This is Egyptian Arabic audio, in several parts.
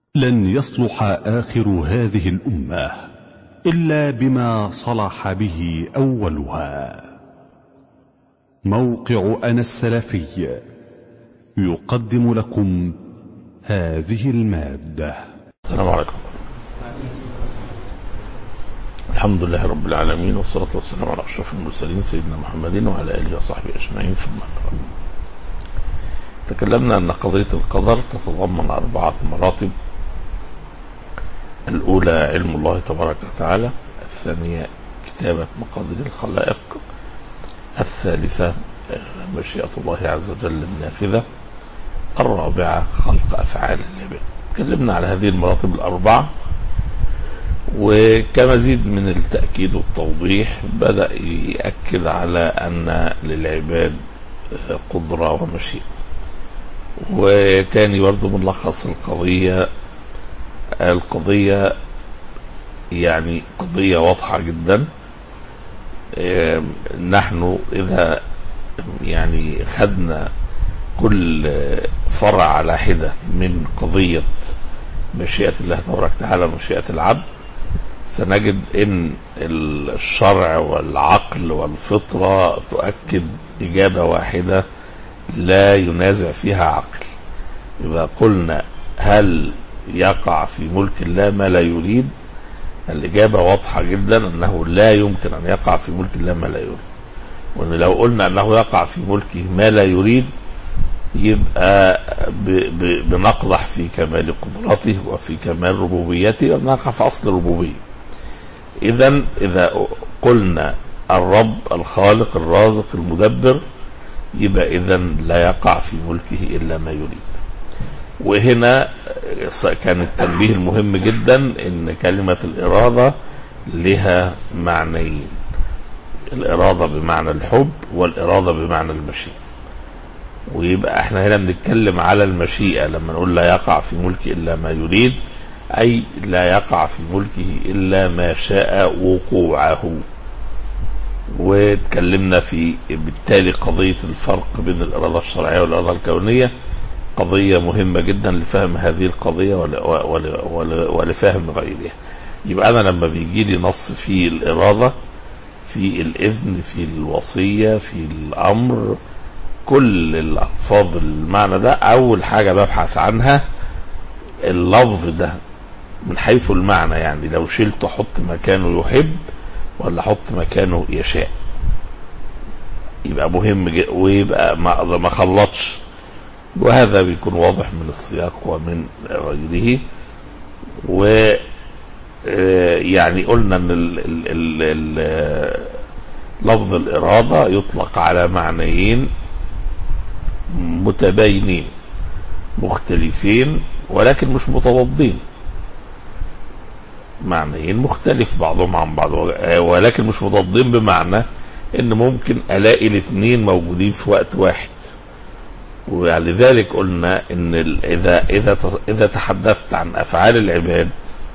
لن يصلح آخر هذه الأمة إلا بما صلح به أولها موقع أنا السلفي يقدم لكم هذه المادة السلام عليكم الحمد لله رب العالمين والصلاة والسلام على أشرف المرسلين سيدنا محمد وعلى آله وصحبه أجمعين ثم أما بعد. تكلمنا أن قضية القدر تتضمن أربعة مراتب الأولى علم الله تبارك وتعالى الثانية كتابة مقادير الخلائق الثالثة مشيئة الله عز وجل النافذة الرابعة خلق أفعال العباد تكلمنا على هذه المراتب الأربعة وكمزيد من التأكيد والتوضيح بدأ يأكد على أن للعباد قدرة ومشيئة وتاني برضه ملخص القضية القضية يعني قضية واضحة جدا نحن إذا يعني خدنا كل فرع على حدة من قضية مشيئة الله تبارك وتعالى ومشيئة العبد سنجد ان الشرع والعقل والفطرة تؤكد إجابة واحدة لا ينازع فيها عقل إذا قلنا هل يقع في ملك الله ما لا يريد الإجابة واضحة جدا أنه لا يمكن أن يقع في ملك الله ما لا يريد وأن لو قلنا أنه يقع في ملكه ما لا يريد يبقى ب ب بنقضح في كمال قدرته وفي كمال ربوبيته وبنقع في أصل الربوبية إذا إذا قلنا الرب الخالق الرازق المدبر يبقى إذا لا يقع في ملكه إلا ما يريد وهنا كان التنبيه المهم جدا ان كلمة الإرادة لها معنيين الإرادة بمعنى الحب والإرادة بمعنى المشيئة ويبقى احنا هنا بنتكلم على المشيئة لما نقول لا يقع في ملكه إلا ما يريد أي لا يقع في ملكه إلا ما شاء وقوعه واتكلمنا في بالتالي قضية الفرق بين الإرادة الشرعية والإرادة الكونية قضية مهمة جدا لفهم هذه القضية ولفهم غيرها يبقى أنا لما بيجي لي نص في الإرادة في الإذن في الوصية في الأمر كل الألفاظ المعنى ده أول حاجة ببحث عنها اللفظ ده من حيث المعنى يعني لو شلت أحط مكانه يحب ولا أحط مكانه يشاء يبقى مهم ويبقى ما, ما خلطش وهذا بيكون واضح من السياق ومن غيره و يعني قلنا ان ال ال ال لفظ الإرادة يطلق على معنيين متباينين مختلفين ولكن مش متضادين معنيين مختلف بعضهم عن بعض ولكن مش متضادين بمعنى ان ممكن الاقي الاثنين موجودين في وقت واحد ولذلك قلنا ان اذا اذا اذا تحدثت عن افعال العباد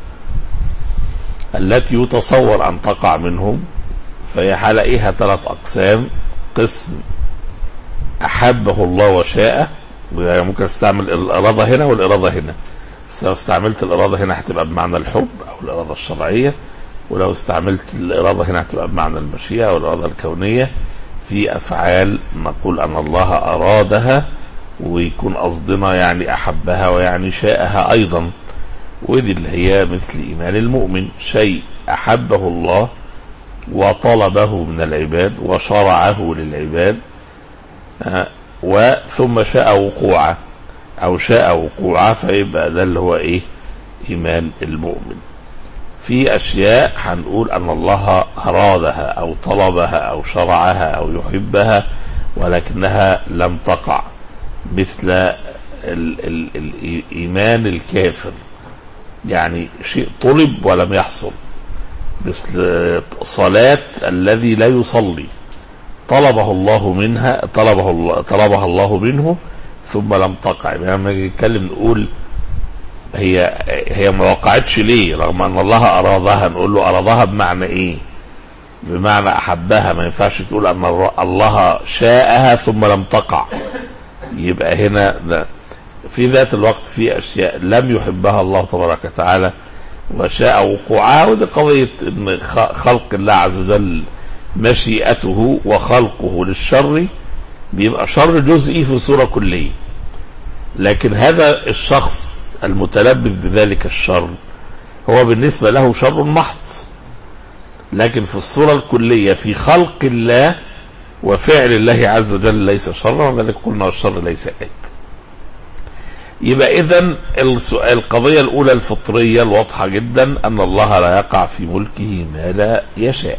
التي يتصور ان تقع منهم فهي هلاقيها ثلاث اقسام قسم احبه الله وشاءه ممكن استعمل الاراده هنا والاراده هنا بس لو استعملت الاراده هنا هتبقى بمعنى الحب او الاراده الشرعيه ولو استعملت الاراده هنا هتبقى بمعنى المشيئه او الاراده الكونيه في افعال نقول ان الله ارادها ويكون قصدنا يعني احبها ويعني شاءها ايضا ودي اللي هي مثل ايمان المؤمن شيء احبه الله وطلبه من العباد وشرعه للعباد وثم شاء وقوعه او شاء وقوعه فيبقى ده اللي هو ايه ايمان المؤمن في اشياء هنقول ان الله ارادها او طلبها او شرعها او يحبها ولكنها لم تقع مثل ال ال الايمان الكافر يعني شيء طلب ولم يحصل مثل صلاة الذي لا يصلي طلبه الله منها طلبه الله طلبها الله منه ثم لم تقع يعني لما نيجي نتكلم نقول هي هي ما وقعتش ليه رغم ان الله ارادها نقول له ارادها بمعنى ايه بمعنى احبها ما ينفعش تقول ان الله شاءها ثم لم تقع يبقى هنا ده في ذات الوقت في اشياء لم يحبها الله تبارك وتعالى وشاء وقوعها ودي قضيه ان خ- خلق الله عز وجل مشيئته وخلقه للشر بيبقى شر جزئي في صوره كليه لكن هذا الشخص المتلبس بذلك الشر هو بالنسبه له شر محض لكن في الصوره الكليه في خلق الله وفعل الله عز وجل ليس شرا وذلك قلنا والشر ليس عيب يبقى اذا القضيه الاولى الفطريه الواضحه جدا ان الله لا يقع في ملكه ما لا يشاء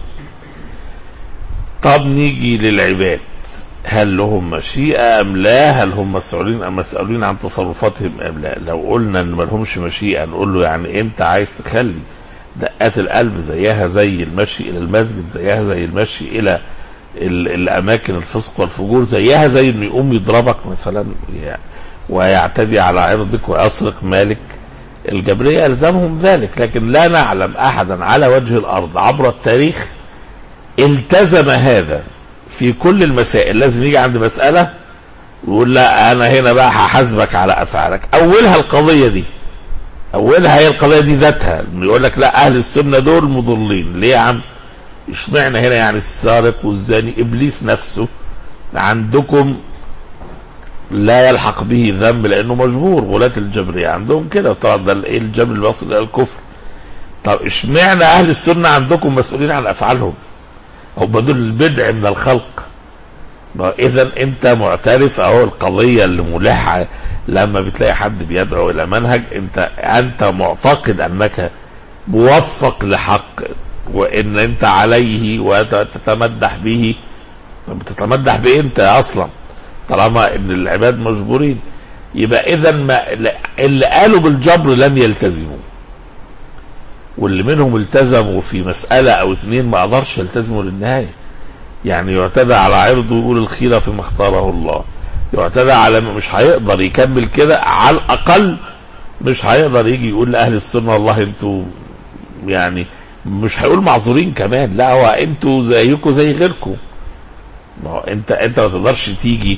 طب نيجي للعباد هل لهم مشيئة أم لا هل هم مسؤولين أم مسؤولين عن تصرفاتهم أم لا لو قلنا أن ما لهمش مشيئة نقول له يعني أنت عايز تخلي دقات القلب زيها زي المشي إلى المسجد زيها زي المشي إلى ال- الأماكن الفسق والفجور زيها زي إنه يقوم يضربك مثلا يعني ويعتدي على عرضك ويسرق مالك الجبرية ألزمهم ذلك لكن لا نعلم أحدا على وجه الأرض عبر التاريخ التزم هذا في كل المسائل لازم يجي عند مسألة ويقول لا أنا هنا بقى هحاسبك على أفعالك أولها القضية دي أولها هي القضية دي ذاتها إنه يقول لك لا أهل السنة دول مضلين ليه يا عم اشمعنى هنا يعني السارق والزاني إبليس نفسه عندكم لا يلحق به ذنب لأنه مجبور غلاة الجبرية عندهم كده طبعا ده إيه الجبر اللي واصل إلى الكفر طب اشمعنى أهل السنة عندكم مسؤولين عن أفعالهم هم دول البدع من الخلق اذا انت معترف اهو القضيه اللي ملحه لما بتلاقي حد بيدعو الى منهج انت انت معتقد انك موفق لحق وان انت عليه وتتمدح به طب بتتمدح بايه انت اصلا طالما ان العباد مجبورين يبقى اذا ما اللي قالوا بالجبر لم يلتزموا واللي منهم التزموا في مسألة أو اتنين ما قدرش يلتزموا للنهاية يعني يعتدى على عرضه ويقول الخيرة فيما اختاره الله يعتدى على مش هيقدر يكمل كده على الأقل مش هيقدر يجي يقول لأهل السنة والله انتوا يعني مش هيقول معذورين كمان لا هو انتوا زيكم زي غيركم ما هو انت انت ما تقدرش تيجي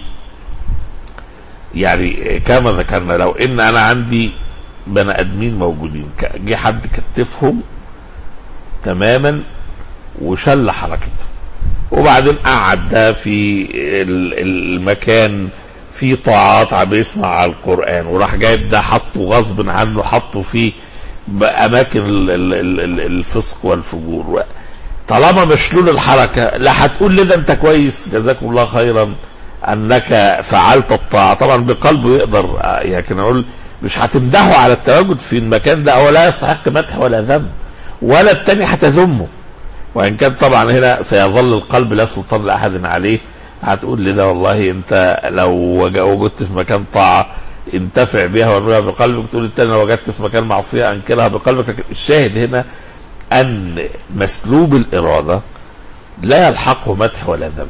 يعني كما ذكرنا لو ان انا عندي بني ادمين موجودين ك- جه حد كتفهم تماما وشل حركتهم وبعدين قعد ده في ال- المكان في طاعات عم بيسمع على القران وراح جايب ده حطه غصب عنه حطه في اماكن ال- ال- ال- ال- الفسق والفجور و- طالما مشلول الحركه لا هتقول لي ده انت كويس جزاكم الله خيرا انك فعلت الطاعه طبعا بقلبه يقدر آه، لكن اقول مش هتمدحه على التواجد في المكان ده هو لا يستحق مدح ولا ذم ولا التاني هتذمه وان كان طبعا هنا سيظل القلب لا سلطان لاحد عليه هتقول لي ده والله انت لو وج- وجدت في مكان طاعه انتفع بها وارميها بقلبك تقول التاني لو وجدت في مكان معصيه انكرها بقلبك لكن الشاهد هنا ان مسلوب الاراده لا يلحقه مدح ولا ذم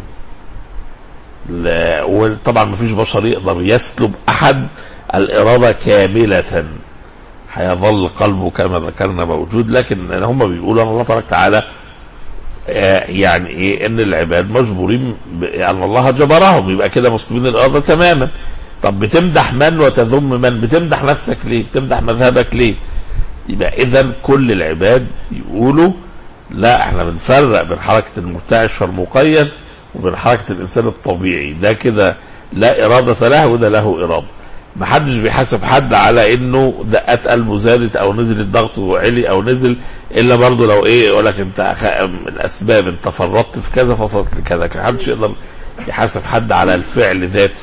لا وطبعا ما فيش بشر يقدر يسلب احد الاراده كامله هيظل قلبه كما ذكرنا موجود لكن هم بيقولوا ان الله تبارك وتعالى آه، يعني ايه ان العباد مجبورين ب- ان الله جبرهم يبقى كده مسلمين الاراده تماما طب بتمدح من وتذم من بتمدح نفسك ليه بتمدح مذهبك ليه يبقى اذا كل العباد يقولوا لا احنا بنفرق بين حركه المرتعش والمقيد وبين حركه الانسان الطبيعي ده كده لا اراده له وده له اراده ما حدش بيحاسب حد على انه دقات قلبه زادت او نزل الضغط وعلي او نزل الا برضه لو ايه يقول لك انت أخ- من الاسباب انت فرطت في كذا فصلت لكذا ما حدش يقدر يحاسب حد على الفعل ذاته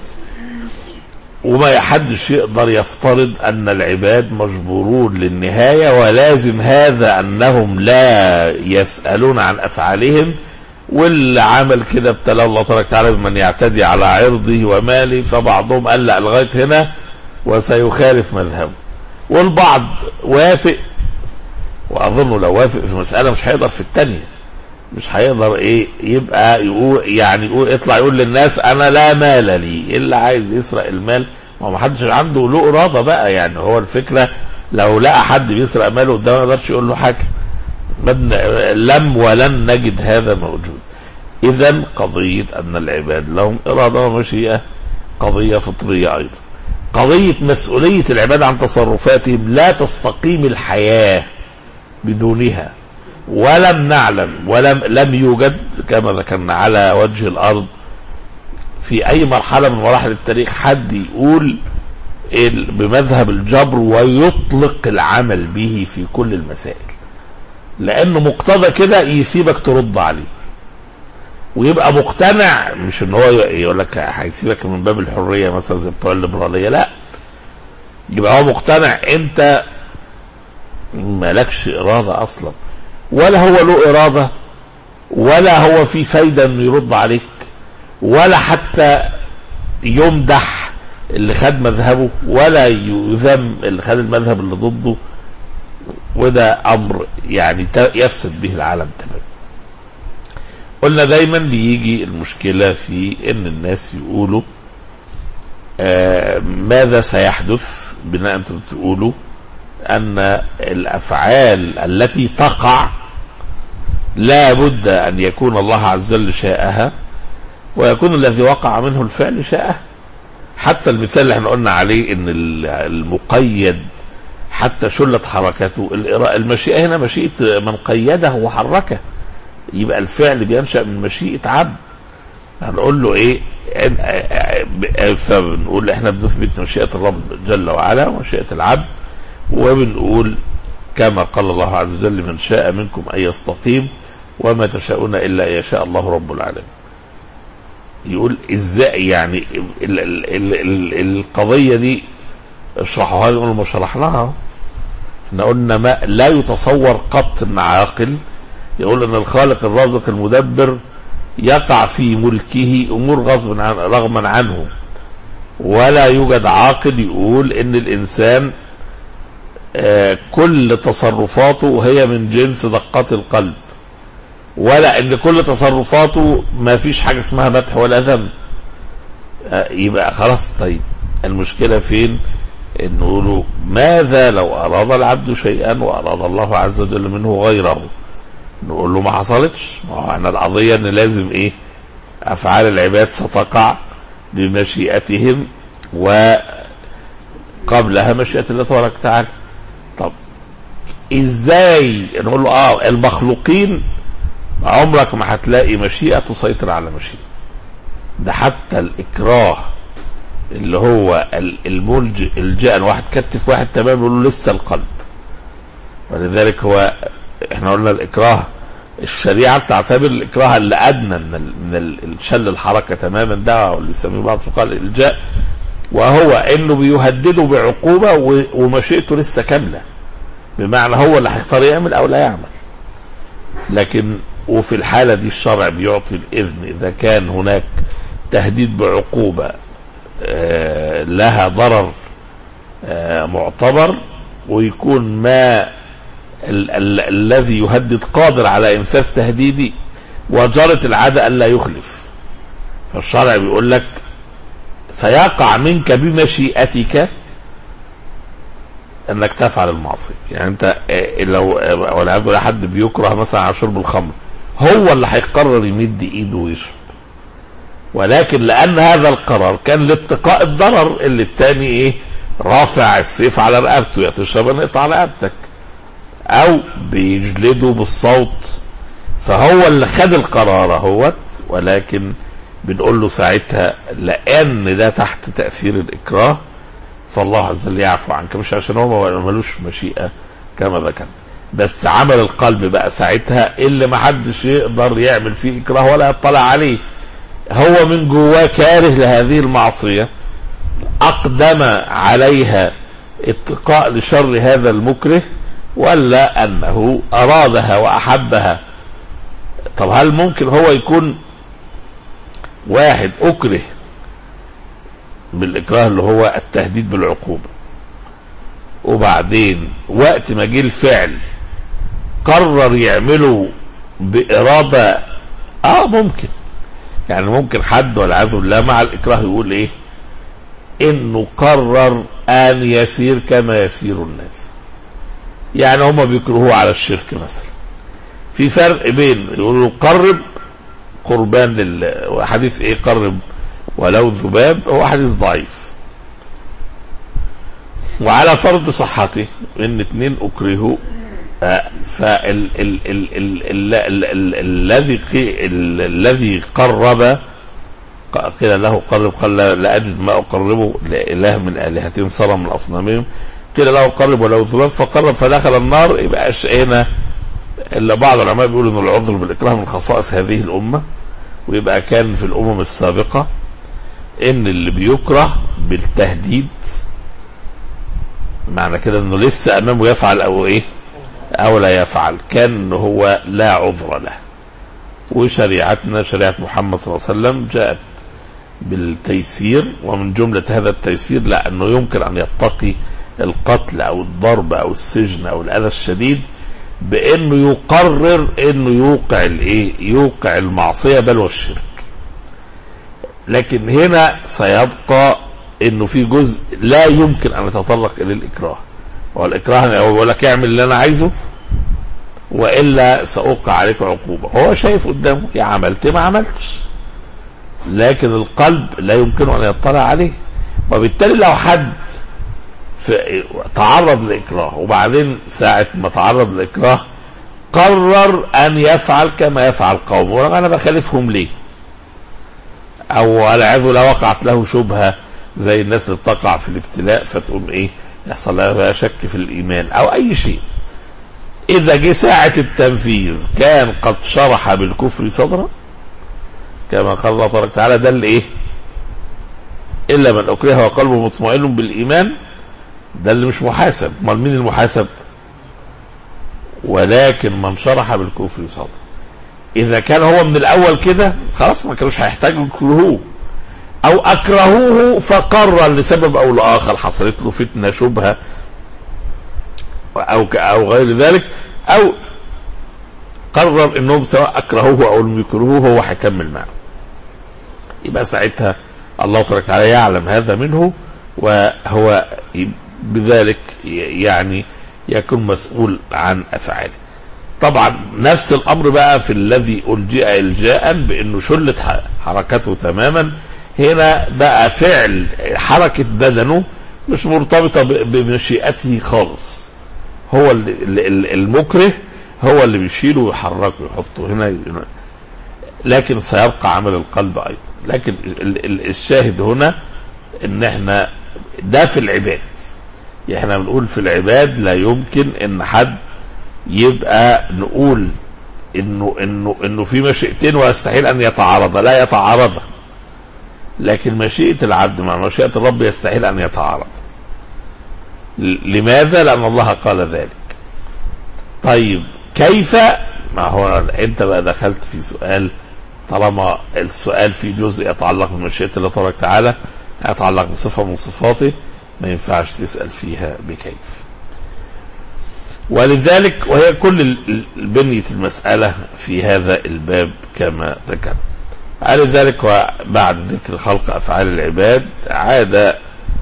وما حدش يقدر يفترض ان العباد مجبورون للنهايه ولازم هذا انهم لا يسالون عن افعالهم واللي عمل كده ابتلاه الله تبارك وتعالى بمن يعتدي على عرضه وماله فبعضهم قال لا لغايه هنا وسيخالف مذهبه والبعض وافق واظن لو وافق في مساله مش هيقدر في الثانيه مش هيقدر ايه يبقى يقول يعني يقول يطلع يقول للناس انا لا مال لي اللي عايز يسرق المال ما هو ما حدش عنده له اراده بقى يعني هو الفكره لو لقى حد بيسرق ماله قدامه ما يقدرش يقول له حاجه من لم ولن نجد هذا موجود اذا قضيه ان العباد لهم اراده ومشيئه قضيه فطريه ايضا قضية مسؤولية العباد عن تصرفاتهم لا تستقيم الحياة بدونها ولم نعلم ولم لم يوجد كما ذكرنا على وجه الأرض في أي مرحلة من مراحل التاريخ حد يقول ال- بمذهب الجبر ويطلق العمل به في كل المسائل لأنه مقتضى كده يسيبك ترد عليه ويبقى مقتنع مش ان هو يقول لك هيسيبك من باب الحريه مثلا زي بتوع الليبراليه لا يبقى هو مقتنع انت مالكش اراده اصلا ولا هو له اراده ولا هو في فايده انه يرد عليك ولا حتى يمدح اللي خد مذهبه ولا يذم اللي خد المذهب اللي ضده وده امر يعني ت- يفسد به العالم تماما قلنا دايما بيجي المشكلة في ان الناس يقولوا آه ماذا سيحدث بناء انتم تقولوا ان الافعال التي تقع لا بد ان يكون الله عز وجل شاءها ويكون الذي وقع منه الفعل شاءه حتى المثال اللي احنا قلنا عليه ان ال- المقيد حتى شلت حركته الإرا- المشيئة هنا مشيئة من قيده وحركه يبقى الفعل بينشأ من مشيئة عبد هنقول له ايه إن- آه، آه، فبنقول احنا بنثبت مشيئة الرب جل وعلا ومشيئة العبد وبنقول كما قال الله عز وجل من شاء منكم ان يستقيم وما تشاءون الا ان يشاء الله رب العالمين يقول ازاي يعني ال ال ال ال القضيه دي اشرحوها لي ما شرحناها أهو. احنا قلنا ما لا يتصور قط ان عاقل يقول ان الخالق الرازق المدبر يقع في ملكه امور غصب عن رغما عنه ولا يوجد عاقل يقول ان الانسان آه، كل تصرفاته هي من جنس دقات القلب ولا ان كل تصرفاته ما فيش حاجه اسمها مدح ولا ذم آه، يبقى خلاص طيب المشكله فين ان نقولوا ماذا لو اراد العبد شيئا واراد الله عز وجل منه غيره نقول له ما حصلتش ما هو احنا القضيه ان لازم ايه افعال العباد ستقع بمشيئتهم وقبلها مشيئه الله تبارك وتعالى طب ازاي نقول له اه المخلوقين عمرك ما هتلاقي مشيئه تسيطر على مشيئه ده حتى الاكراه اللي هو ال- الملجئ الجأن واحد كتف واحد تمام يقول له لسه القلب ولذلك هو احنا قلنا الاكراه الشريعه بتعتبر الاكراه اللي ادنى من ال من ال- الشل الحركه تماما ده واللي يسميه بعض الفقهاء الالجاء وهو انه بيهدده بعقوبه و- ومشيئته لسه كامله بمعنى هو اللي هيختار يعمل او لا يعمل لكن وفي الحاله دي الشرع بيعطي الاذن اذا كان هناك تهديد بعقوبه آه، لها ضرر آه، معتبر ويكون ما ال- ال- الذي يهدد قادر على انفاذ تهديدي وجرت العاده الا يخلف فالشرع بيقول لك سيقع منك بمشيئتك انك تفعل المعصيه يعني انت آه، لو آه، والعياذ بالله حد بيكره مثلا على شرب الخمر هو اللي هيقرر يمد ايده ويشرب ولكن لان هذا القرار كان لاتقاء الضرر اللي التاني ايه رافع السيف على رقبته يا تشرب نقطع رقبتك او بيجلده بالصوت فهو اللي خد القرار اهوت ولكن بنقول له ساعتها لان ده تحت تاثير الاكراه فالله عز وجل يعفو عنك مش عشان هو ملوش مشيئه كما ذكرنا بس عمل القلب بقى ساعتها اللي ما حدش يقدر يعمل فيه اكراه ولا يطلع عليه هو من جواه كاره لهذه المعصيه اقدم عليها اتقاء لشر هذا المكره ولا انه ارادها واحبها طب هل ممكن هو يكون واحد اكره بالاكراه اللي هو التهديد بالعقوبه وبعدين وقت ما جه الفعل قرر يعمله باراده اه ممكن يعني ممكن حد والعياذ بالله مع الاكراه يقول ايه انه قرر ان يسير كما يسير الناس يعني هم بيكرهوه على الشرك مثلا في فرق بين يقولوا قرب قربان لل وحديث ايه قرب ولو ذباب هو حديث ضعيف وعلى فرض صحته ان اتنين اكرهوا فالذي الذي قرب قيل له قرب قال لا, لا اجد ما اقربه لاله من الهتهم صنم من اصنامهم قيل له قرب ولو ذباب فقرب فدخل النار يبقى هنا الا بعض العلماء بيقولوا ان العذر بالاكراه من خصائص هذه الامه ويبقى كان في الامم السابقه ان اللي بيكره بالتهديد معنى كده انه لسه امامه يفعل او ايه او لا يفعل كان هو لا عذر له وشريعتنا شريعه محمد صلى الله عليه وسلم جاءت بالتيسير ومن جمله هذا التيسير لا انه يمكن ان يتقي القتل او الضرب او السجن او الاذى الشديد بانه يقرر انه يوقع الايه يوقع المعصيه بل والشرك لكن هنا سيبقى انه في جزء لا يمكن ان يتطرق الى الاكراه والاكراه هو بيقول لك اعمل اللي انا عايزه والا ساوقع عليك عقوبه هو شايف قدامه يا عملت ما عملتش لكن القلب لا يمكنه ان يطلع عليه وبالتالي لو حد تعرض لاكراه وبعدين ساعه ما تعرض لاكراه قرر ان يفعل كما يفعل قومه انا بخالفهم ليه او والعياذ لا وقعت له شبهه زي الناس اللي بتقع في الابتلاء فتقوم ايه يحصل لها شك في الايمان او اي شيء اذا جه ساعه التنفيذ كان قد شرح بالكفر صدرا كما قال الله تبارك وتعالى ده اللي ايه الا من اكره وقلبه مطمئن بالايمان ده اللي مش محاسب امال مين المحاسب ولكن من شرح بالكفر صدرا اذا كان هو من الاول كده خلاص ما كانوش هيحتاجوا يكرهوه او اكرهوه فقرر لسبب او لاخر حصلت له فتنه شبهه او او غير ذلك او قرر انهم سواء اكرهوه او لم يكرهوه هو هيكمل معه يبقى ساعتها الله تبارك وتعالى يعلم هذا منه وهو بذلك يعني يكون مسؤول عن افعاله طبعا نفس الامر بقى في الذي الجئ الجاء بانه شلت حركته تماما هنا بقى فعل حركه بدنه مش مرتبطه بمشيئته خالص هو المكره هو اللي بيشيله ويحركه ويحطه هنا لكن سيبقى عمل القلب ايضا لكن الشاهد هنا ان احنا ده في العباد احنا بنقول في العباد لا يمكن ان حد يبقى نقول انه انه انه في مشيئتين ويستحيل ان يتعارضا لا يتعارضا لكن مشيئة العبد مع مشيئة الرب يستحيل ان يتعارض لماذا؟ لان الله قال ذلك طيب كيف ما هو انت بقى دخلت في سؤال طالما السؤال في جزء يتعلق بمشيئة الله تبارك وتعالى يتعلق بصفة من صفاته ما ينفعش تسأل فيها بكيف ولذلك وهي كل بنية المسألة في هذا الباب كما ذكر على ذلك وبعد ذكر خلق أفعال العباد عاد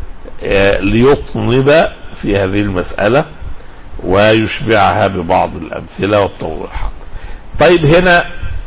ليطنب في هذه المسألة ويشبعها ببعض الأمثلة والتوضيحات طيب هنا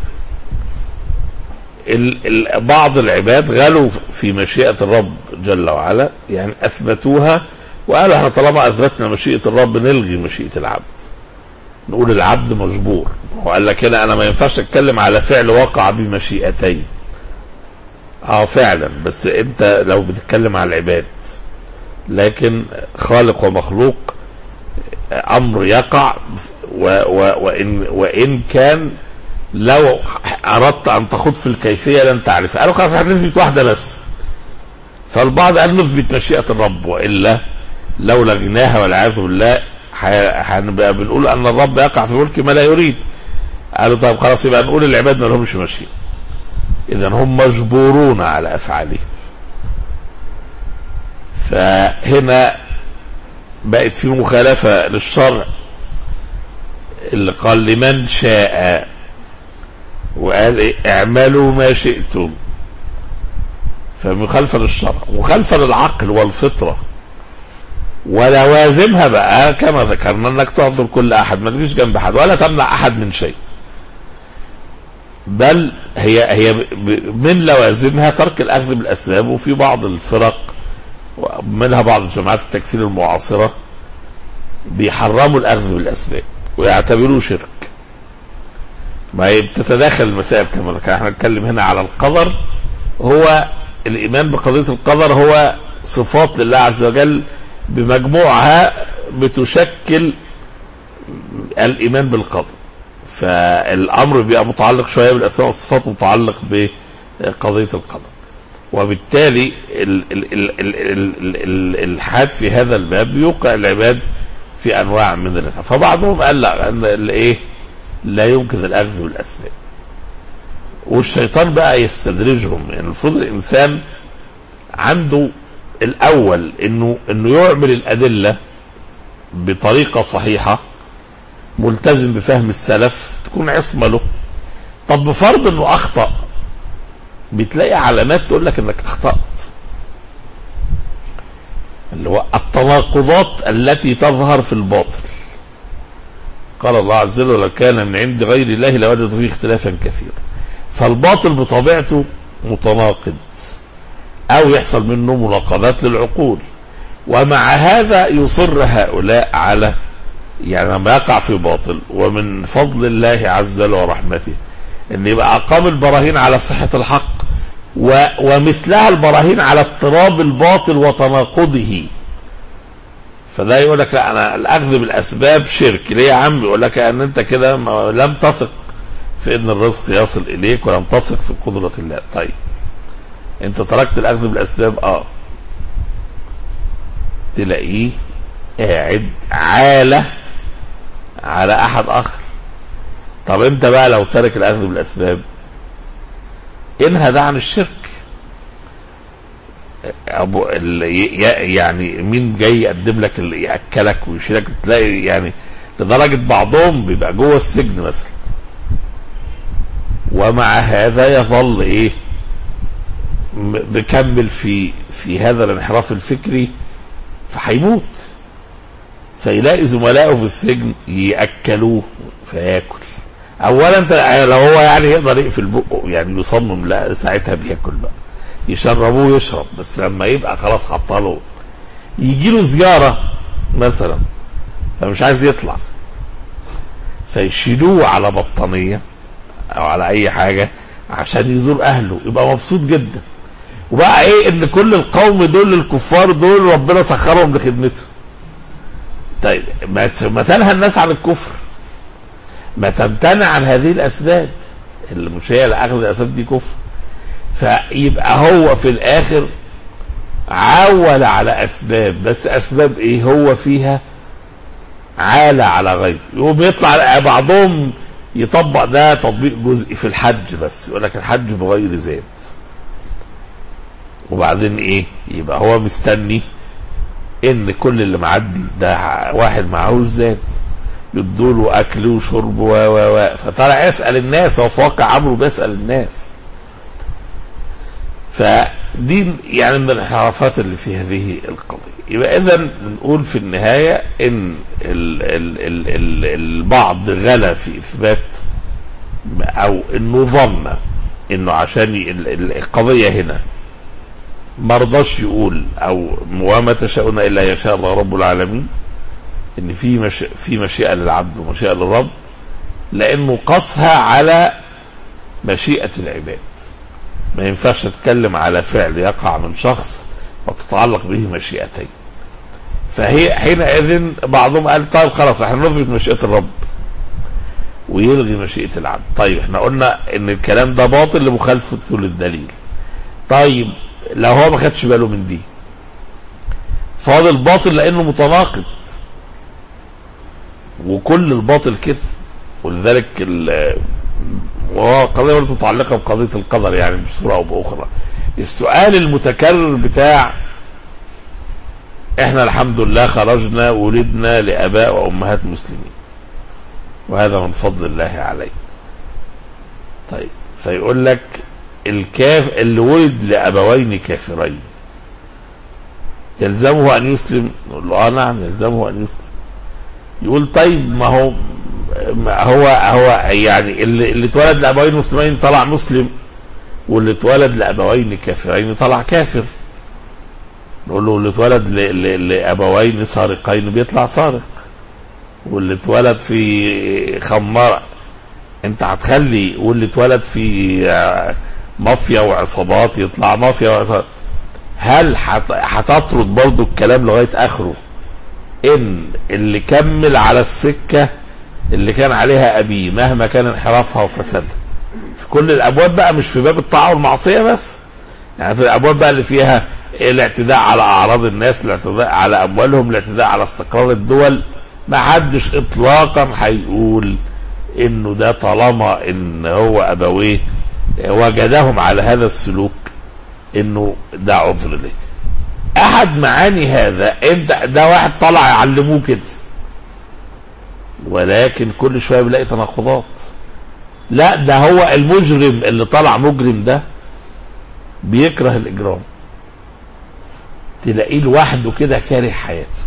ال ال بعض العباد غلوا في مشيئة الرب جل وعلا يعني أثبتوها وقالوا احنا طالما أثبتنا مشيئة الرب نلغي مشيئة العبد نقول العبد مجبور وقال لك هنا أنا ما ينفعش أتكلم على فعل وقع بمشيئتين اه فعلا بس انت لو بتتكلم على العباد لكن خالق ومخلوق امر يقع و و وان وان كان لو اردت ان تخوض في الكيفيه لن تعرفها قالوا خلاص هنثبت واحده بس فالبعض قال نثبت مشيئه الرب والا لو لغيناها والعياذ بالله هنبقى بنقول ان الرب يقع في ملك ما لا يريد قالوا طيب خلاص يبقى نقول العباد ما لهمش مشيئه اذا هم مجبورون على افعالهم فهنا بقت في مخالفه للشرع اللي قال لمن شاء وقال إيه اعملوا ما شئتم فمخالفة للشرع مخالفة للعقل والفطرة ولوازمها بقى كما ذكرنا انك تعذر كل احد ما تجيش جنب احد ولا تمنع احد من شيء بل هي هي من لوازمها ترك الاخذ بالاسباب وفي بعض الفرق ومنها بعض جماعات التكفير المعاصرة بيحرموا الأخذ بالأسباب ويعتبروه شرك ما هي بتتداخل المسائل كما ذكر احنا نتكلم هنا على القدر هو الإيمان بقضية القدر هو صفات لله عز وجل بمجموعها بتشكل الإيمان بالقدر فالأمر بيبقى متعلق شوية بالأسماء والصفات متعلق بقضية القدر وبالتالي ال ال ال ال ال ال ال الحاد في هذا الباب يوقع العباد في انواع من الانحراف فبعضهم قال لا ان الايه لا يمكن الاخذ بالاسباب والشيطان بقى يستدرجهم يعني المفروض الانسان عنده الاول انه انه يعمل الادله بطريقه صحيحه ملتزم بفهم السلف تكون عصمه له طب بفرض انه اخطا بتلاقي علامات تقول لك انك اخطات اللي هو التناقضات التي تظهر في الباطل قال الله عز وجل لو كان من عند غير الله لوجد فيه اختلافا كثيرا فالباطل بطبيعته متناقض او يحصل منه مناقضات للعقول ومع هذا يصر هؤلاء على يعني لما يقع في باطل ومن فضل الله عز وجل ورحمته ان يبقى اقام البراهين على صحه الحق و ومثلها البراهين على اضطراب الباطل وتناقضه فده يقول لك لا انا الاخذ بالاسباب شرك ليه يا عم يقول لك ان انت كده ما- لم تثق في ان الرزق يصل اليك ولم تثق في قدره الله طيب انت تركت الاخذ بالاسباب اه تلاقيه قاعد عاله على احد اخر طب انت بقى لو ترك الاخذ بالاسباب انهى ده عن الشرك ابو ال- ي- ي- يعني مين جاي يقدم لك اللي ياكلك ويشيلك تلاقي يعني لدرجه بعضهم بيبقى جوه السجن مثلا ومع هذا يظل ايه م- مكمل في في هذا الانحراف الفكري فهيموت فيلاقي زملائه في السجن ياكلوه فياكل اولا انت لو هو يعني يقدر يقفل بقه يعني يصمم لا ساعتها بياكل بقى يشربوه يشرب بس لما يبقى خلاص حطاله يجي له زياره مثلا فمش عايز يطلع فيشيلوه على بطانيه او على اي حاجه عشان يزور اهله يبقى مبسوط جدا وبقى ايه ان كل القوم دول الكفار دول ربنا سخرهم لخدمته طيب ما ما تنهى الناس عن الكفر ما تمتنع عن هذه الاسباب اللي مش هي اللي اخذ الاسباب دي كفر فيبقى هو في الاخر عول على اسباب بس اسباب ايه هو فيها عالة على غيره يقوم يطلع بعضهم يطبق ده تطبيق جزئي في الحج بس يقول لك الحج بغير زاد وبعدين ايه يبقى هو مستني ان كل اللي معدي ده واحد معهوش زاد يدوا له اكل وشرب و و و فطلع يسال الناس هو في واقع امره بيسال الناس فدي يعني من الانحرافات اللي في هذه القضيه يبقى اذا نقول في النهايه ان ال ال ال ال البعض غلا في اثبات او انه ظن انه عشان ي- ال- ال- القضيه هنا ما رضاش يقول او وما تشاءون الا يشاء الله رب العالمين ان في مش في مشيئه للعبد ومشيئه للرب لانه قصها على مشيئه العباد ما ينفعش تتكلم على فعل يقع من شخص وتتعلق به مشيئتين فهي حينئذ بعضهم قال طيب خلاص احنا نثبت مشيئه الرب ويلغي مشيئه العبد طيب احنا قلنا ان الكلام ده باطل لمخالفته للدليل طيب لو هو ما خدش باله من دي فاضل باطل لانه متناقض وكل الباطل كده ولذلك ال- وهو قضية برضه متعلقة بقضية القدر يعني بصورة أو بأخرى السؤال المتكرر بتاع احنا الحمد لله خرجنا ولدنا لآباء وأمهات مسلمين وهذا من فضل الله علينا طيب فيقول لك الكاف اللي ولد لأبوين كافرين يلزمه أن يسلم نقول له آه نعم يلزمه أن يسلم يقول طيب ما هو ما هو هو يعني اللي, اللي اتولد لابوين مسلمين طلع مسلم واللي اتولد لابوين كافرين طلع كافر نقول له اللي اتولد ل- ل- لابوين سارقين بيطلع سارق واللي اتولد في خمارة انت هتخلي واللي اتولد في آه، مافيا وعصابات يطلع مافيا وعصابات هل هت- هتطرد برضو الكلام لغاية اخره ان اللي كمل على السكة اللي كان عليها ابيه مهما كان انحرافها وفسادها في كل الابواب بقى مش في باب الطاعة والمعصية بس يعني في الابواب بقى اللي فيها الاعتداء على اعراض الناس الاعتداء على اموالهم الاعتداء على استقرار الدول ما حدش اطلاقا هيقول انه ده طالما ان هو ابويه وجدهم على هذا السلوك انه ده عذر ليه احد معاني هذا انت ده واحد طلع يعلموه كده ولكن كل شويه بيلاقي تناقضات لا ده هو المجرم اللي طلع مجرم ده بيكره الاجرام تلاقيه لوحده كده كاره حياته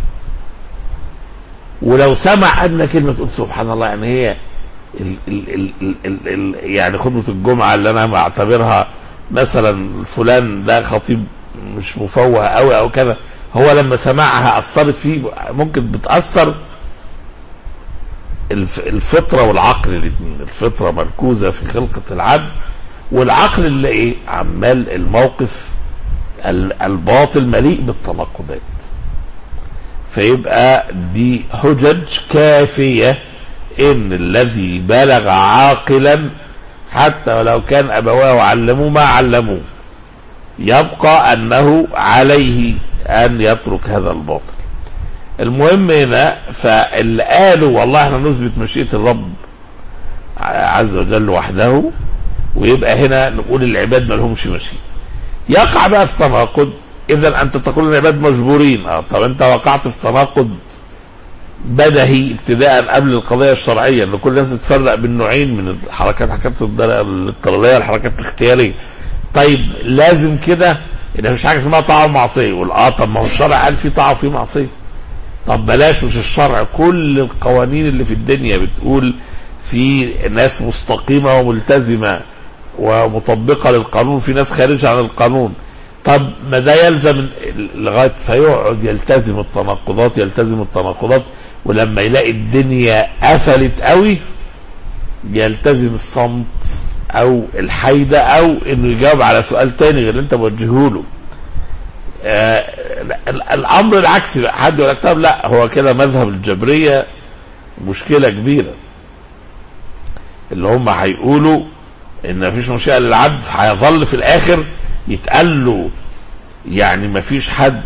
ولو سمع ادنى كلمه تقول سبحان الله يعني هي ال ال ال ال ال ال يعني خطبه الجمعه اللي انا بعتبرها مثلا فلان ده خطيب مش مفوه قوي او كذا هو لما سمعها اثرت فيه ممكن بتاثر الف- الفطره والعقل الاثنين الفطره مركوزه في خلقه العبد والعقل اللي ايه عمال الموقف ال- الباطل مليء بالتناقضات فيبقى دي حجج كافيه ان الذي بلغ عاقلا حتى ولو كان ابواه علموه ما علموه يبقى انه عليه ان يترك هذا الباطل المهم هنا فاللي قالوا والله احنا نثبت مشيئه الرب عز وجل وحده ويبقى هنا نقول العباد ما لهمش مشيئه يقع بقى في تناقض اذا انت تقول العباد مجبورين اه طب انت وقعت في تناقض بدهي ابتداء قبل القضيه الشرعيه ان كل الناس بتفرق بين نوعين من الحركات حركات الضر- الاضطراريه والحركات الاختياريه طيب لازم كده ان مفيش حاجه اسمها طاعه ومعصيه يقول اه طب ما هو الشرع قال في طاعه وفي معصيه طب بلاش مش الشرع كل القوانين اللي في الدنيا بتقول في ناس مستقيمه وملتزمه ومطبقه للقانون في ناس خارجه عن القانون طب ما ده يلزم لغايه فيقعد يلتزم التناقضات يلتزم التناقضات ولما يلاقي الدنيا قفلت قوي يلتزم الصمت او الحيدة او انه يجاوب على سؤال تاني غير اللي انت موجهه له آه ال- الامر العكسي بقى حد يقول لك طب لا هو كده مذهب الجبريه مشكله كبيره اللي هم هيقولوا ان مفيش مشيئه للعبد هيظل في الاخر يتقال له يعني مفيش حد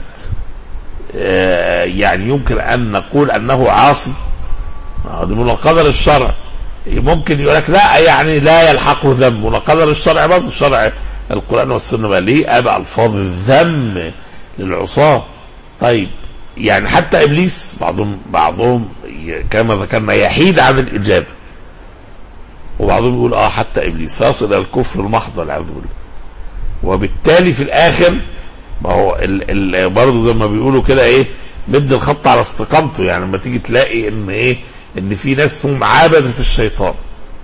آه يعني يمكن ان نقول انه عاصي آه، دي من قدر الشرع ممكن يقول لك لا يعني لا يلحقه ذنب وقدر الشرع برضه الشرع القران والسنه بقى ليه ابى الفاظ الذم للعصاه طيب يعني حتى ابليس بعضهم بعضهم ي- كما ذكرنا يحيد عن الاجابه وبعضهم يقول اه حتى ابليس فيصل الى الكفر المحض والعياذ بالله وبالتالي في الاخر ما هو ال ال برضه زي ما بيقولوا كده ايه مد الخط على استقامته يعني لما تيجي تلاقي ان ايه ان في ناس هم عبدة الشيطان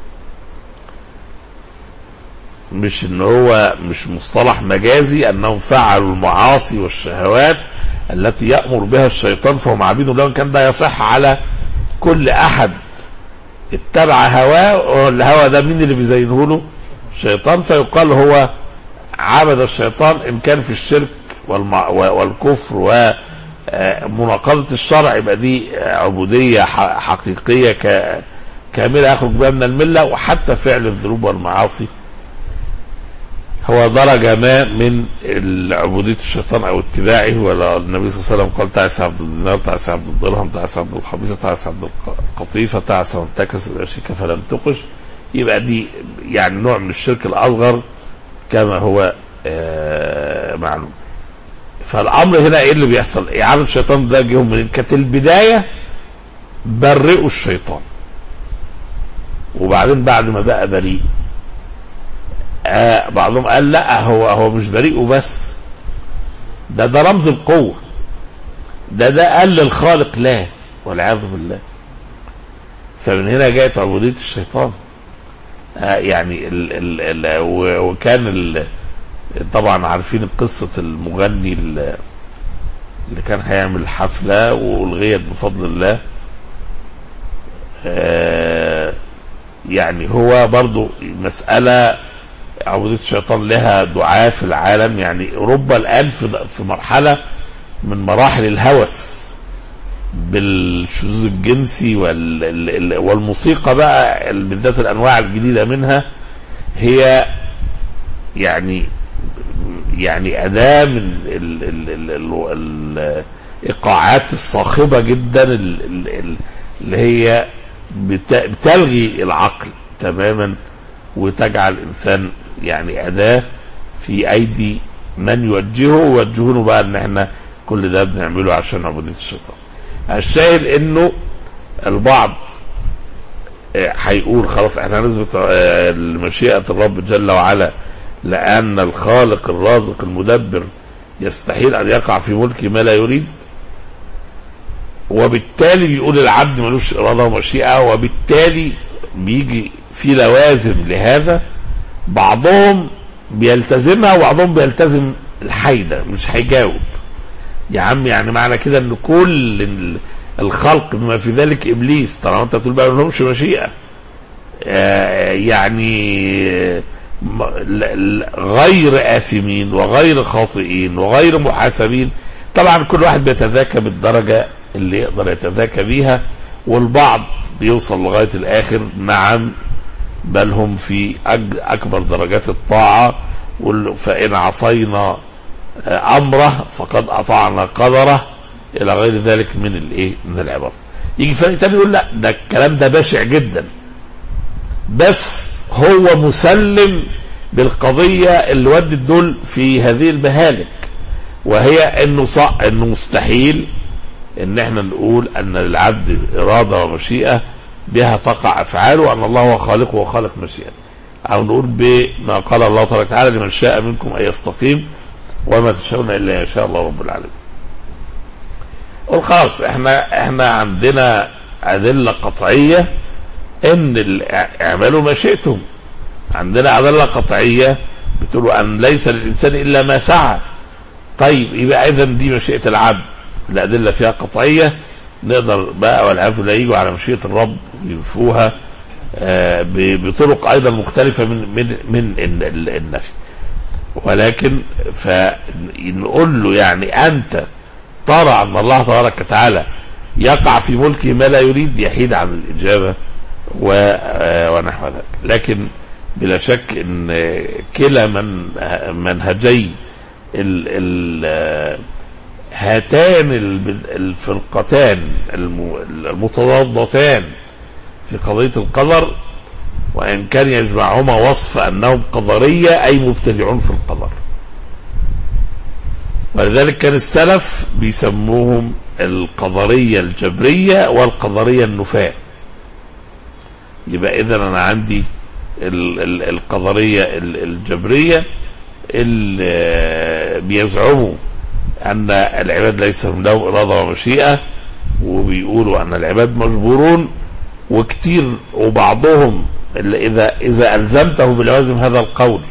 مش ان هو مش مصطلح مجازي انهم فعلوا المعاصي والشهوات التي يأمر بها الشيطان فهم عبيد له إن كان ده يصح على كل احد اتبع هواه والهوى ده مين اللي بيزينه له الشيطان فيقال هو عبد الشيطان ان كان في الشرك والمع والكفر ومناقضة الشرع يبقى دي عبودية ح- حقيقية ك- كاملة يخرج بها من الملة وحتى فعل الذنوب والمعاصي هو درجة ما من عبودية الشيطان أو اتباعه ولا النبي صلى الله عليه وسلم قال تعس عبد الدينار تعس عبد الدرهم تعس عبد الخبيثة تعس عبد القطيفة تعس وانتكس الأشيك فلم تقش يبقى دي يعني نوع من الشرك الأصغر كما هو آه معلوم فالامر هنا ايه اللي بيحصل؟ اعاده الشيطان ده جيهم منين؟ كانت البدايه برئوا الشيطان وبعدين بعد ما بقى بريء آه بعضهم قال لا هو هو مش بريء وبس ده ده رمز القوه ده ده قال للخالق لا والعياذ بالله فمن هنا جاءت عبوديه الشيطان آه يعني ال ال ال و- وكان ال طبعا عارفين قصة المغني ال- اللي كان هيعمل حفلة وألغيت بفضل الله آه، يعني هو برضو مسألة عبودية الشيطان لها دعاة في العالم يعني أوروبا الآن في في مرحلة من مراحل الهوس بالشذوذ الجنسي وال- ال- ال- والموسيقى بقى ال- بالذات الأنواع الجديدة منها هي يعني يعني أداة من ال ال ال ال الإيقاعات الصاخبة جدا ال- ال- ال- اللي هي بت- بتلغي العقل تماما وتجعل الإنسان يعني أداة في أيدي من يوجهه ويوجهونه بقى إن إحنا كل ده بنعمله عشان عبودية الشيطان. الشاهد إنه البعض آه، هيقول خلاص احنا هنثبت آه، مشيئة الرب جل وعلا لأن الخالق الرازق المدبر يستحيل أن يقع في ملك ما لا يريد وبالتالي بيقول العبد ملوش إرادة ومشيئة وبالتالي بيجي في لوازم لهذا بعضهم بيلتزمها وبعضهم بيلتزم الحيدة مش هيجاوب يا عم يعني معنى كده ان كل ال- الخلق بما في ذلك ابليس طالما انت تقول بقى ما لهمش مشيئه آه، يعني آه، م- ل- ل- غير آثمين وغير خاطئين وغير محاسبين طبعا كل واحد بيتذاكى بالدرجة اللي يقدر يتذاكى بيها والبعض بيوصل لغاية الآخر نعم بل هم في أج- أكبر درجات الطاعة وال- فإن عصينا آه، أمره فقد أطعنا قدره إلى غير ذلك من الإيه من العبارة يجي فريق تاني يقول لا ده الكلام ده بشع جدا بس هو مسلم بالقضية اللي ودت دول في هذه المهالك وهي انه صح انه مستحيل ان احنا نقول ان للعبد اراده ومشيئه بها تقع افعاله وان الله هو خالقه وخالق مشيئته او نقول بما قال الله تبارك وتعالى لمن شاء منكم ان يستقيم وما تشاءون الا ان يشاء الله رب العالمين قول خلاص احنا احنا عندنا ادله قطعيه ان ال- اعملوا ما شئتم عندنا ادله قطعيه بتقول ان ليس للانسان الا ما سعى طيب يبقى اذا دي مشيئه العبد الادله فيها قطعيه نقدر بقى والعياذ بالله يجوا على مشيئه الرب ينفوها آه، ب- بطرق ايضا مختلفه من من من ال- ال- النفي ولكن فنقول له يعني انت ترى ان الله تبارك وتعالى يقع في ملكه ما لا يريد يحيد عن الاجابه و- آه، ونحو ذلك لكن بلا شك ان كلا من منهجي ال ال آه، هاتان ال- الفرقتان الم- المتضادتان في قضية القدر وإن كان يجمعهما وصف أنهم قدرية أي مبتدعون في القدر ولذلك كان السلف بيسموهم القدرية الجبرية والقدرية النفاة يبقى إذا أنا عندي ال- ال- القدرية ال- الجبرية اللي بيزعموا أن العباد ليس لهم إرادة ومشيئة وبيقولوا أن العباد مجبورون وكتير وبعضهم اللي إذا إذا ألزمته بلوازم هذا القول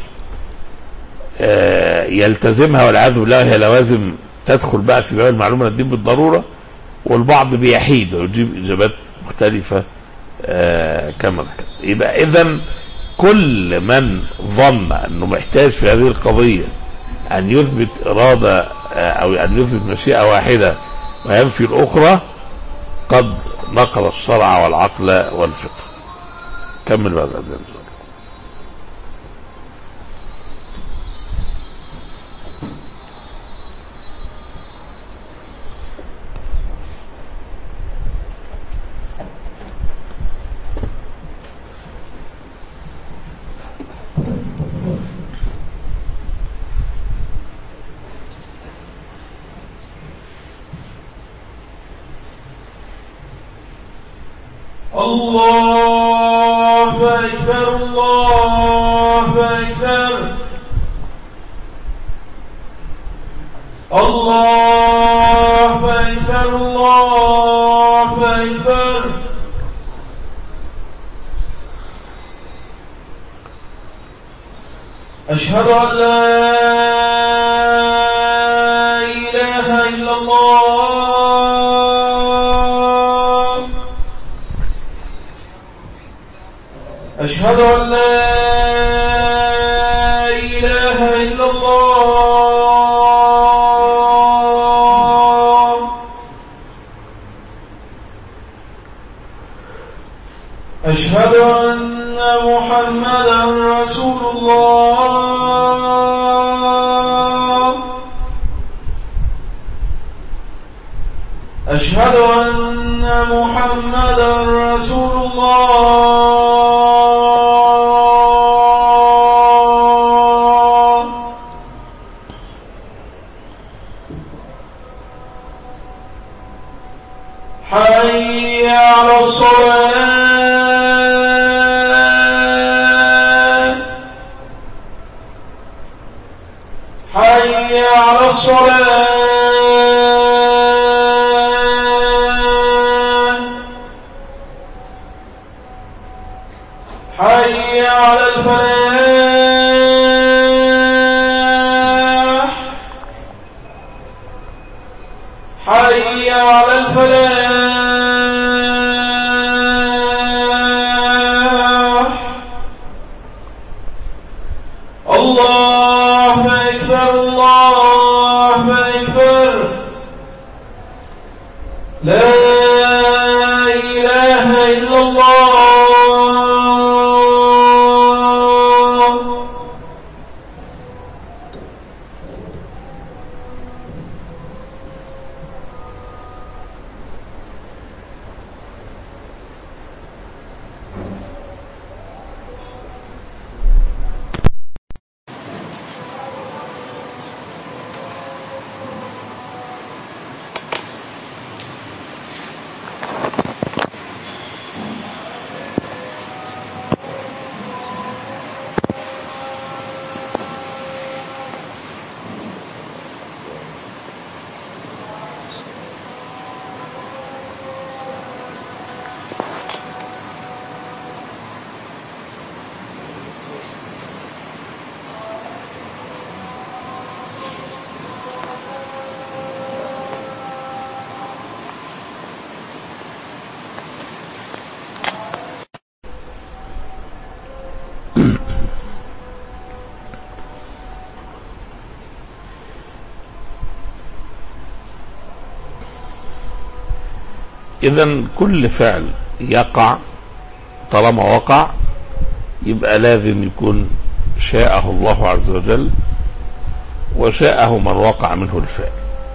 آه، يلتزمها والعياذ بالله هي لوازم تدخل بقى في باب المعلومة الدين بالضرورة والبعض بيحيد ويجيب إجابات مختلفة آه، كما ذكر يبقى إذا كل من ظن أنه محتاج في هذه القضية أن يثبت إرادة آه، أو أن يثبت مشيئة واحدة وينفي الأخرى قد نقض الشرع والعقل والفطر كمل بعد الأذان الله أكبر الله أكبر الله أكبر الله أكبر أشهد أن لا إله إلا الله أشهد أن لا إله إلا الله أشهد أن محمدا رسول الله أشهد أن محمدا رسول الله حي على الصلاة حي على الصلاة حي على الفلاح حي على الفلاح الله أكبر الله أكبر لا إله إلا الله إذا كل فعل يقع طالما وقع يبقى لازم يكون شاءه الله عز وجل وشاءه من وقع منه الفعل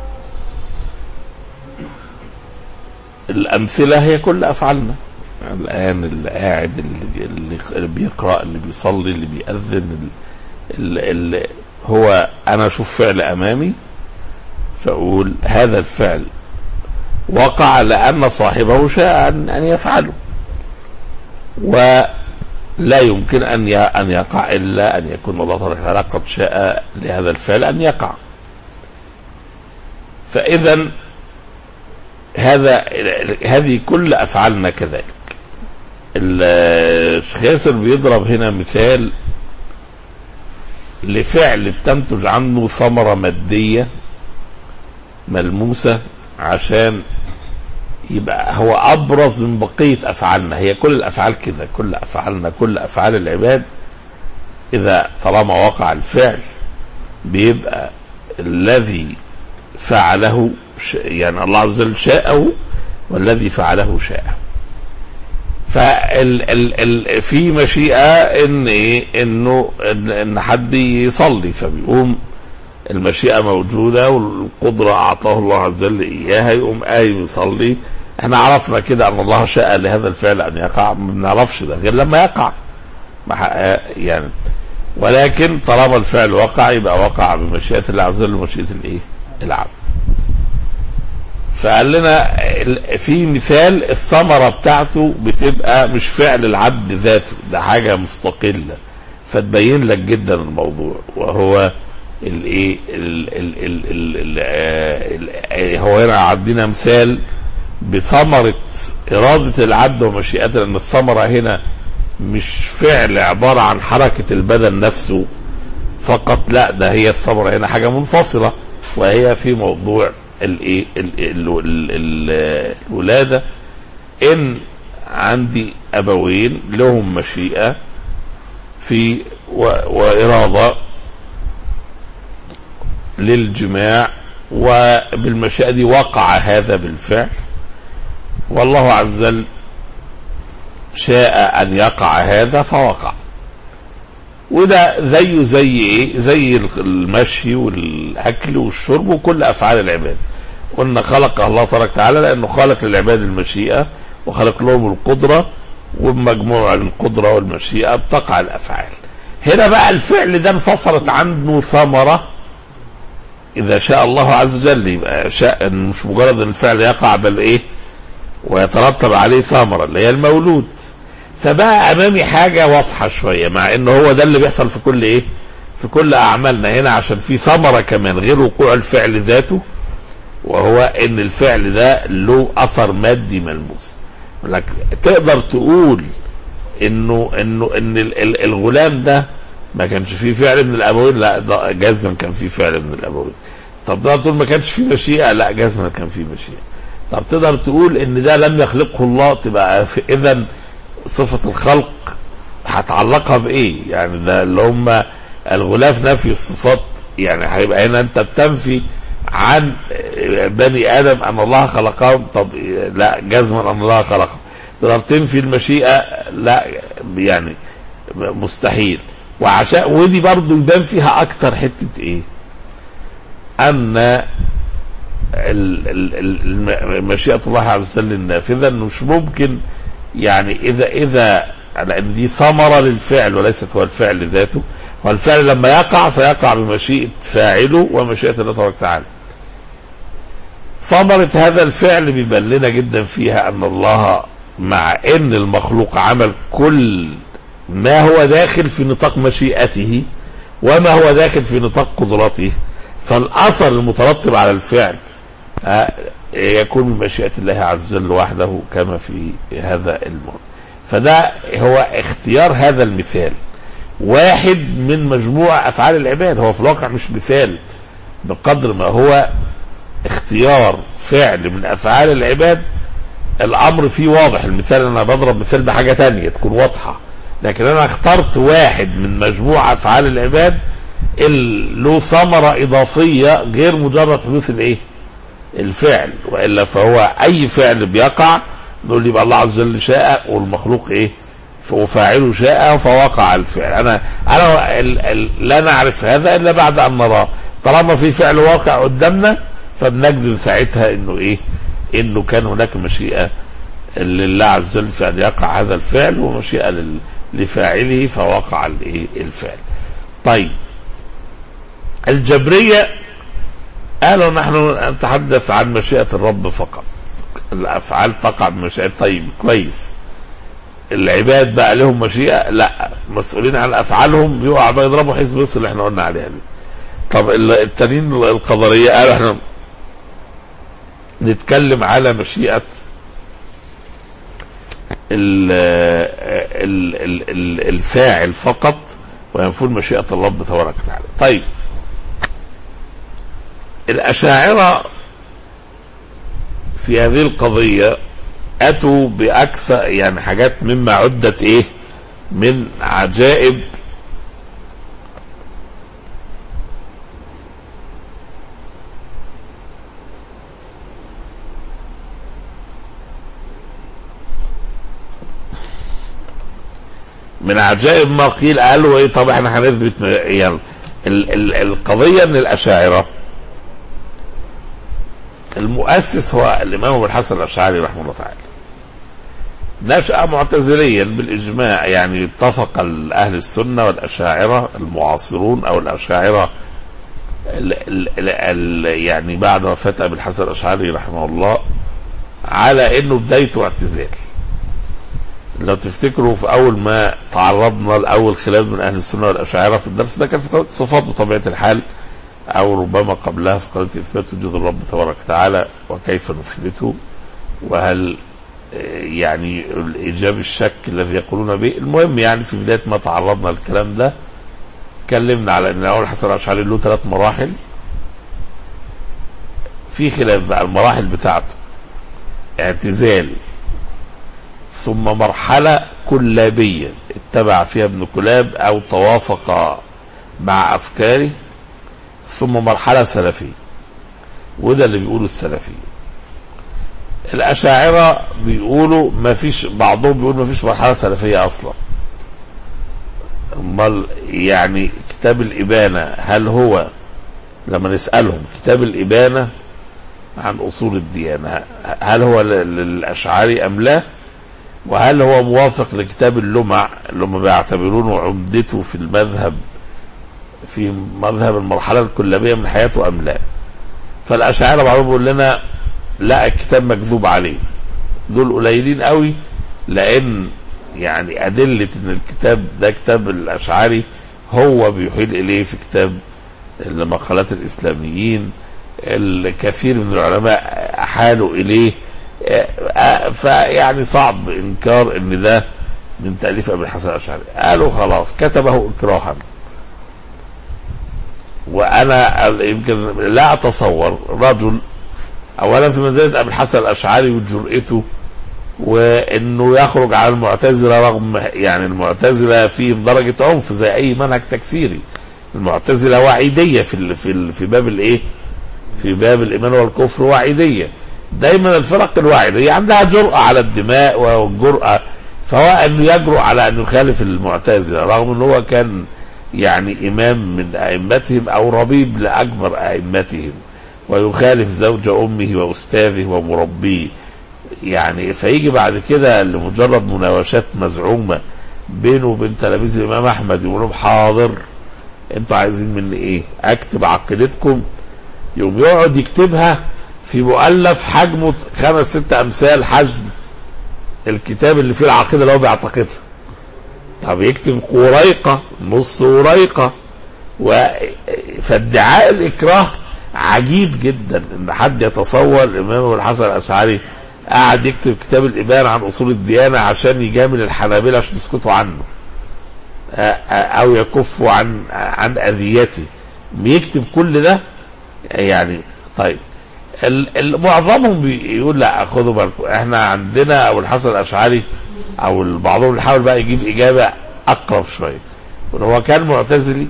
الأمثلة هي كل أفعالنا الآن اللي قاعد اللي, اللي بيقرأ اللي بيصلي اللي بيأذن اللي, اللي هو أنا أشوف فعل أمامي فأقول هذا الفعل وقع لأن صاحبه شاء أن أن يفعله ولا يمكن أن أن يقع إلا أن يكون الله تبارك وتعالى قد شاء لهذا الفعل أن يقع فإذا هذا هذه كل أفعالنا كذلك الشيخ ياسر بيضرب هنا مثال لفعل بتنتج عنه ثمرة مادية ملموسة عشان يبقى هو ابرز من بقيه افعالنا هي كل الافعال كده كل افعالنا كل افعال العباد اذا طالما وقع الفعل بيبقى الذي فعله يعني الله عز وجل شاءه والذي فعله شاءه فال ال ال في مشيئه ان ايه انه ان, إن حد يصلي فبيقوم المشيئة موجودة والقدرة أعطاه الله عز وجل إياها يقوم قايم يصلي احنا عرفنا كده أن الله شاء لهذا الفعل أن يقع ما بنعرفش ده غير لما يقع يعني ولكن طالما الفعل وقع يبقى وقع بمشيئة الله عز وجل ومشيئة الإيه؟ العبد. فقال لنا في مثال الثمرة بتاعته بتبقى مش فعل العبد ذاته ده حاجة مستقلة فتبين لك جدا الموضوع وهو الايه هو هنا عندنا مثال بثمرة إرادة العبد ومشيئته لأن الثمرة هنا مش فعل عبارة عن حركة البدن نفسه فقط لا ده هي الثمرة هنا حاجة منفصلة وهي في موضوع الايه الولادة ان عندي ابوين لهم مشيئه في و... واراده للجماع وبالمشيئه دي وقع هذا بالفعل والله عز وجل شاء ان يقع هذا فوقع وده زيه زي ايه زي المشي والاكل والشرب وكل افعال العباد قلنا خلق الله تبارك وتعالى لانه خلق للعباد المشيئه وخلق لهم القدره وبمجموع القدره والمشيئه بتقع الافعال هنا بقى الفعل ده انفصلت عنه ثمره اذا شاء الله عز وجل يبقى شاء إن مش مجرد ان الفعل يقع بل ايه ويترتب عليه ثمره اللي هي المولود فبقى امامي حاجه واضحه شويه مع ان هو ده اللي بيحصل في كل ايه في كل اعمالنا هنا عشان في ثمره كمان غير وقوع الفعل ذاته وهو ان الفعل ده له اثر مادي ملموس لك تقدر تقول انه انه ان ال- ال- الغلام ده ما كانش فيه فعل من الابوين لا ده جزما كان فيه فعل من الابوين طب تقدر تقول ما كانش فيه مشيئه لا جزما كان فيه مشيئه طب تقدر تقول ان ده لم يخلقه الله تبقى اذا صفه الخلق هتعلقها بايه يعني ده اللي هم الغلاف نفي الصفات يعني هيبقى هنا انت بتنفي عن بني ادم ان الله خلقهم طب لا جزما ان الله خلقهم تقدر تنفي المشيئه لا يعني مستحيل وعشان ودي برضو يبان فيها اكتر حته ايه ان ال- ال- ال- الم- مشيئه الله عز وجل النافذه انه مش ممكن يعني اذا اذا لان دي ثمره للفعل وليست هو الفعل ذاته والفعل لما يقع سيقع بمشيئه فاعله ومشيئه الله تبارك وتعالى ثمرة هذا الفعل بيبان لنا جدا فيها أن الله مع أن المخلوق عمل كل ما هو داخل في نطاق مشيئته وما هو داخل في نطاق قدرته فالأثر المترتب على الفعل آه، يكون بمشيئة الله عز وجل وحده كما في هذا الموضوع فده هو اختيار هذا المثال واحد من مجموعة أفعال العباد هو في الواقع مش مثال بقدر ما هو اختيار فعل من افعال العباد الامر فيه واضح المثال انا بضرب مثال بحاجه تانية تكون واضحه لكن انا اخترت واحد من مجموعه افعال العباد اللي له ثمره اضافيه غير مجرد حدوث الايه؟ الفعل والا فهو اي فعل بيقع نقول يبقى الله عز وجل شاء والمخلوق ايه؟ وفاعله شاء فوقع الفعل انا انا ال ال لا نعرف هذا الا بعد ان نراه طالما في فعل واقع قدامنا فبنجزم ساعتها انه ايه انه كان هناك مشيئه لله عز وجل في ان يقع هذا الفعل ومشيئه لل- لفاعله فوقع الايه الفعل طيب الجبريه قالوا نحن نتحدث عن مشيئه الرب فقط الافعال تقع بمشيئه طيب كويس العباد بقى لهم مشيئه لا مسؤولين عن افعالهم بيقع بقى يضربوا حزب مصر اللي احنا قلنا عليها دي طب ال- التانيين القدريه قالوا احنا نتكلم على مشيئه ال ال ال ال الفاعل فقط وينفون مشيئه الله تبارك وتعالى طيب الاشاعره في هذه القضيه اتوا باكثر يعني حاجات مما عدت ايه من عجائب من عجائب ما قيل قالوا ايه طب احنا هنثبت م- يعني ال ال القضيه ان الاشاعره المؤسس هو الامام ابو الحسن الاشعري رحمه الله تعالى نشأ معتزليا بالإجماع يعني اتفق أهل السنة والأشاعرة المعاصرون أو الأشاعرة ال ال ال ال يعني بعد وفاة أبي الحسن الأشعري رحمه الله على إنه بدايته اعتزال لو تفتكروا في أول ما تعرضنا لأول خلاف من أهل السنة والأشاعرة في الدرس ده كان في قضية الصفات بطبيعة الحال أو ربما قبلها في قضية إثبات وجود الرب تبارك وتعالى وكيف نثبته وهل يعني ايجاب الشك الذي يقولون به المهم يعني في بدايه ما تعرضنا للكلام ده اتكلمنا على ان اول حسن الاشعري له ثلاث مراحل في خلاف بقى المراحل بتاعته اعتزال ثم مرحلة كلابية اتبع فيها ابن كلاب أو توافق مع أفكاره ثم مرحلة سلفية وده اللي بيقوله السلفية الأشاعرة بيقولوا ما فيش بعضهم بيقول ما فيش مرحلة سلفية أصلا امال يعني كتاب الإبانة هل هو لما نسألهم كتاب الإبانة عن أصول الديانة هل هو لل- للأشعري أم لا وهل هو موافق لكتاب اللمع اللي هم بيعتبرونه عمدته في المذهب في مذهب المرحلة الكلابية من حياته أم لا فالأشاعرة بعضهم بيقول لنا لا الكتاب مكذوب عليه دول قليلين قوي لأن يعني أدلة إن الكتاب ده كتاب الأشعري هو بيحيل إليه في كتاب المقالات الإسلاميين الكثير من العلماء حالوا إليه آه، آه، فيعني صعب إنكار إن ده من تأليف أبي الحسن الأشعري قالوا خلاص كتبه إكراها وأنا يمكن لا أتصور رجل أولا في منزلة أبي الحسن الأشعري وجرأته وانه يخرج على المعتزله رغم يعني المعتزله فيهم درجه عنف زي اي منهج تكفيري المعتزله وعيديه في ال في ال في باب الايه؟ في باب الايمان والكفر وعيديه دايما الفرق الواعديه عندها جرأه على الدماء والجرأه فهو انه يجرؤ على ان يخالف المعتزله رغم ان هو كان يعني امام من ائمتهم او ربيب لاكبر ائمتهم ويخالف زوج امه واستاذه ومربيه يعني فيجي بعد كده لمجرد مناوشات مزعومه بينه وبين تلاميذ الامام احمد يقول لهم حاضر انتوا عايزين مني ايه؟ اكتب عقيدتكم يقوم يقعد يكتبها في مؤلف حجمه خمس ست امثال حجم الكتاب اللي فيه العقيده اللي هو بيعتقدها. طب يكتب قريقه نص قريقه و فادعاء الاكراه عجيب جدا ان حد يتصور الامام ابو الحسن الاشعري قاعد يكتب كتاب الإبانة عن أصول الديانة عشان يجامل الحنابلة عشان يسكتوا عنه آه، آه، أو يكفوا عن عن أذيته بيكتب كل ده يعني طيب ال- ال- معظمهم بيقول لا خدوا بالكم احنا عندنا ابو الحسن الاشعري او ال- بعضهم بيحاول بقى يجيب اجابه اقرب شويه وإن هو كان معتزلي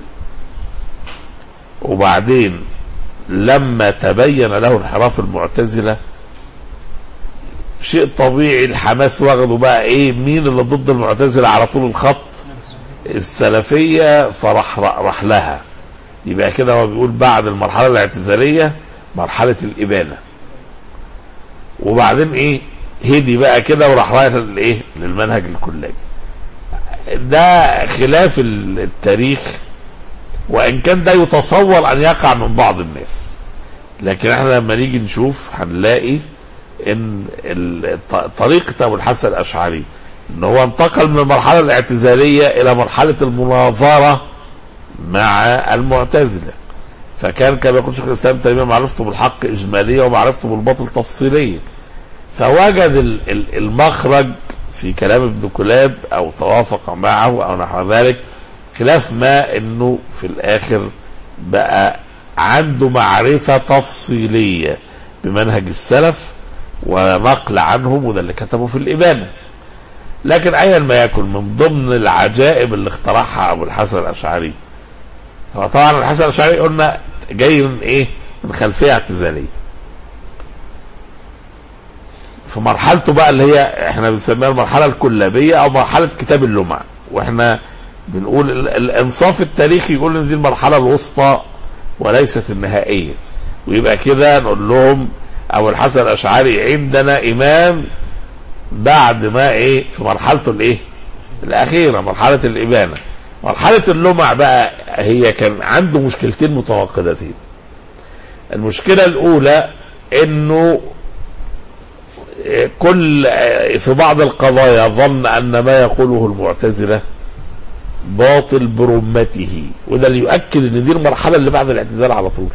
وبعدين لما تبين له انحراف المعتزله شيء طبيعي الحماس واخده بقى ايه مين اللي ضد المعتزله على طول الخط السلفيه فراح راح لها يبقى كده هو بيقول بعد المرحله الاعتزاليه مرحله الابانه وبعدين ايه هدي بقى كده وراح رايح للايه للمنهج الكلي ده خلاف ال- التاريخ وان كان ده يتصور ان يقع من بعض الناس لكن احنا لما نيجي نشوف هنلاقي ان ال- ط- طريقه ابو الحسن الاشعري ان هو انتقل من المرحله الاعتزاليه الى مرحله المناظره مع المعتزله فكان كما يقول شيخ الاسلام تيميه معرفته بالحق اجماليه ومعرفته بالباطل تفصيليه فوجد ال- ال- المخرج في كلام ابن كلاب او توافق معه او نحو ذلك خلاف ما انه في الاخر بقى عنده معرفه تفصيليه بمنهج السلف ونقل عنهم وده اللي كتبه في الابانه لكن ايا ما يكن من ضمن العجائب اللي اخترعها ابو الحسن الاشعري هو طبعا ابو الحسن الاشعري قلنا جاي من ايه؟ من خلفيه اعتزاليه في مرحلته بقى اللي هي احنا بنسميها المرحله الكلابيه او مرحله كتاب اللمع واحنا بنقول ال- الانصاف التاريخي يقول ان دي المرحله الوسطى وليست النهائيه ويبقى كده نقول لهم ابو الحسن الاشعري عندنا امام بعد ما ايه في مرحلته الايه الاخيره مرحله الابانه مرحله اللمع بقى هي كان عنده مشكلتين متوقدتين المشكله الاولى انه كل في بعض القضايا ظن ان ما يقوله المعتزله باطل برمته وده اللي يؤكد ان دي المرحله اللي بعد الاعتزال على طول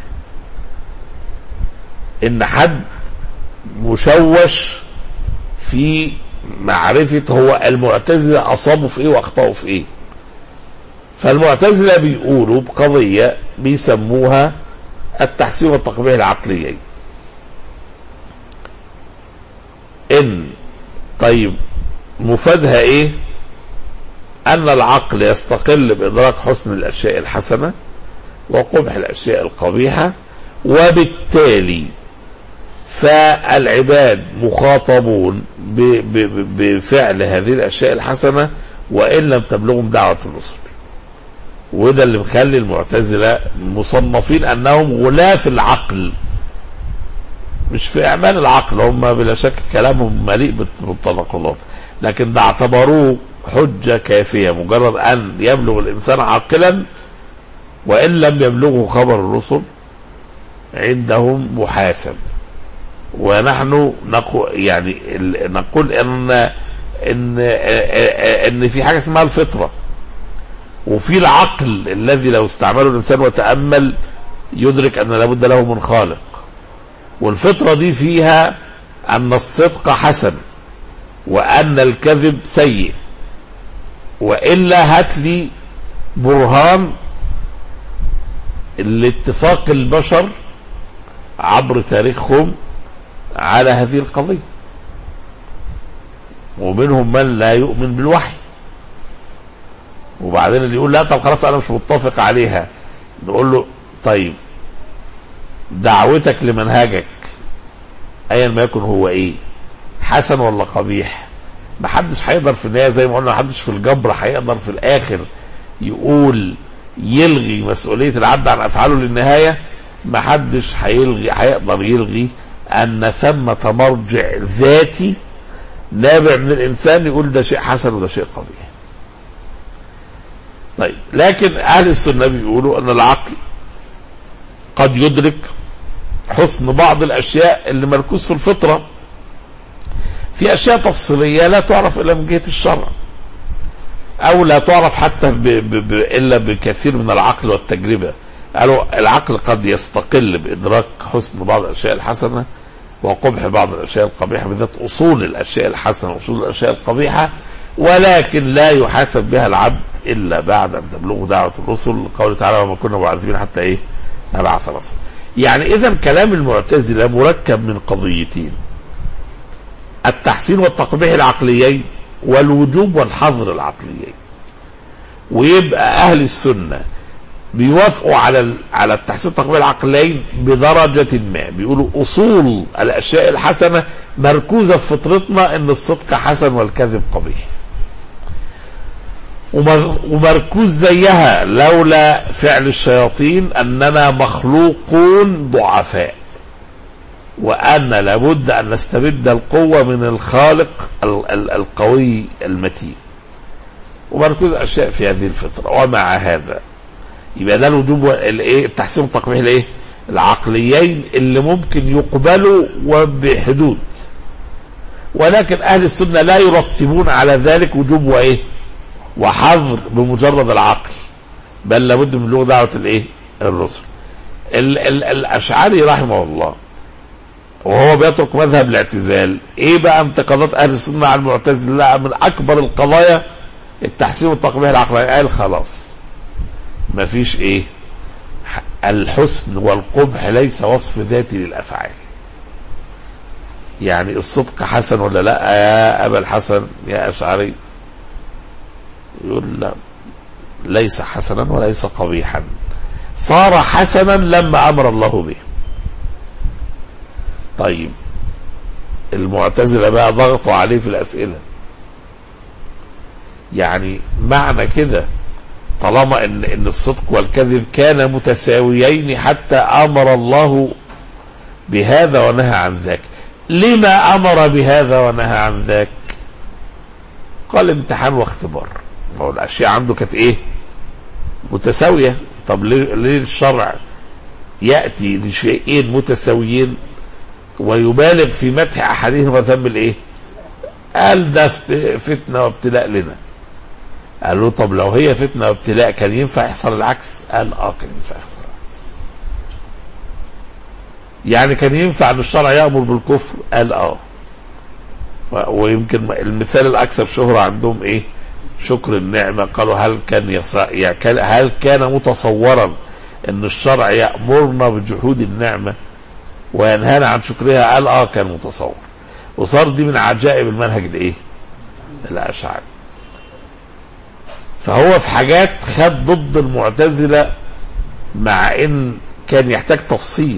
ان حد مشوش في معرفة هو المعتزلة أصابوا في إيه وأخطأوا في إيه فالمعتزلة بيقولوا بقضية بيسموها التحسين والتقبيح العقليين إن طيب مفادها ايه ان العقل يستقل بادراك حسن الاشياء الحسنه وقبح الاشياء القبيحه وبالتالي فالعباد مخاطبون ب- ب- ب- بفعل هذه الاشياء الحسنه وان لم تبلغهم دعوه الرسل وده اللي مخلي المعتزله مصنفين انهم غلاف العقل مش في اعمال العقل هم بلا شك كلامهم مليء بالت- بالتناقضات لكن ده اعتبروه حجه كافيه مجرد ان يبلغ الانسان عاقلا وان لم يبلغه خبر الرسل عندهم محاسب ونحن نقول يعني ال- نقول ان ان ان في حاجه اسمها الفطره وفي العقل الذي لو استعمله الانسان وتامل يدرك ان لابد له من خالق والفطره دي فيها ان الصدق حسن وان الكذب سيء والا هات لي برهان لاتفاق البشر عبر تاريخهم على هذه القضيه ومنهم من لا يؤمن بالوحي وبعدين اللي يقول لا طب خلاص انا مش متفق عليها نقول له طيب دعوتك لمنهجك ايا ما يكن هو ايه حسن ولا قبيح ما حدش هيقدر في النهايه زي ما قلنا ما حدش في الجبر هيقدر في الاخر يقول يلغي مسؤوليه العبد عن افعاله للنهايه ما حدش هيلغي هيقدر يلغي ان ثمه مرجع ذاتي نابع من الانسان يقول ده شيء حسن وده شيء قبيح طيب لكن اهل السنه بيقولوا ان العقل قد يدرك حسن بعض الاشياء اللي مركوز في الفطره في اشياء تفصيليه لا تعرف الا من جهه الشرع او لا تعرف حتى ب ب ب الا بكثير من العقل والتجربه قالوا العقل قد يستقل بادراك حسن بعض الاشياء الحسنه وقبح بعض الاشياء القبيحه بالذات اصول الاشياء الحسنه واصول الاشياء القبيحه ولكن لا يحاسب بها العبد الا بعد ان تبلغه دعوه الرسل قوله تعالى وما كنا معذبين حتى ايه نبعث رسول يعني اذا كلام المعتزله مركب من قضيتين التحسين والتقبيح العقليين والوجوب والحظر العقليين ويبقى اهل السنه بيوافقوا على ال- على التحسين والتقبيح العقليين بدرجه ما بيقولوا اصول الاشياء الحسنه مركوزه في فطرتنا ان الصدق حسن والكذب قبيح ومر- ومركوز زيها لولا فعل الشياطين اننا مخلوقون ضعفاء وان لابد ان نستبد القوه من الخالق ال- ال- القوي المتين ومركوز اشياء في هذه الفطره ومع هذا يبقى ده الوجوب الايه التحسين والتقبيح الايه العقليين اللي ممكن يقبلوا وبحدود ولكن اهل السنه لا يرتبون على ذلك وجوب وايه وحظر بمجرد العقل بل لابد من بلوغ دعوه الايه الرسل ال ال الاشعري رحمه الله وهو بيترك مذهب الاعتزال ايه بقى انتقادات اهل السنه على المعتزله لا من اكبر القضايا التحسين والتقبيح العقلي قال خلاص مفيش ايه ح- الحسن والقبح ليس وصف ذاتي للافعال يعني الصدق حسن ولا لا يا ابا الحسن يا اشعري يقول لا ليس حسنا وليس قبيحا صار حسنا لما امر الله به طيب المعتزله بقى ضغطوا عليه في الاسئله يعني معنى كده طالما ان ان الصدق والكذب كان متساويين حتى امر الله بهذا ونهى عن ذاك لما امر بهذا ونهى عن ذاك قال امتحان واختبار ما هو الاشياء عنده كانت ايه متساويه طب ليه ليه الشرع ياتي لشيئين متساويين ويبالغ في مدح احدهما ذنب الايه قال ده فت- فتنه وابتلاء لنا قال له طب لو هي فتنه وابتلاء كان ينفع يحصل العكس قال اه كان ينفع يحصل العكس يعني كان ينفع ان الشرع يامر بالكفر قال اه و- ويمكن المثال الاكثر شهره عندهم ايه شكر النعمه قالوا هل كان يص... يعني كان- هل كان متصورا ان الشرع يامرنا بجحود النعمه وينهانا عن شكرها قال اه كان متصور وصار دي من عجائب المنهج الايه الأشاعرة فهو في حاجات خد ضد المعتزلة مع ان كان يحتاج تفصيل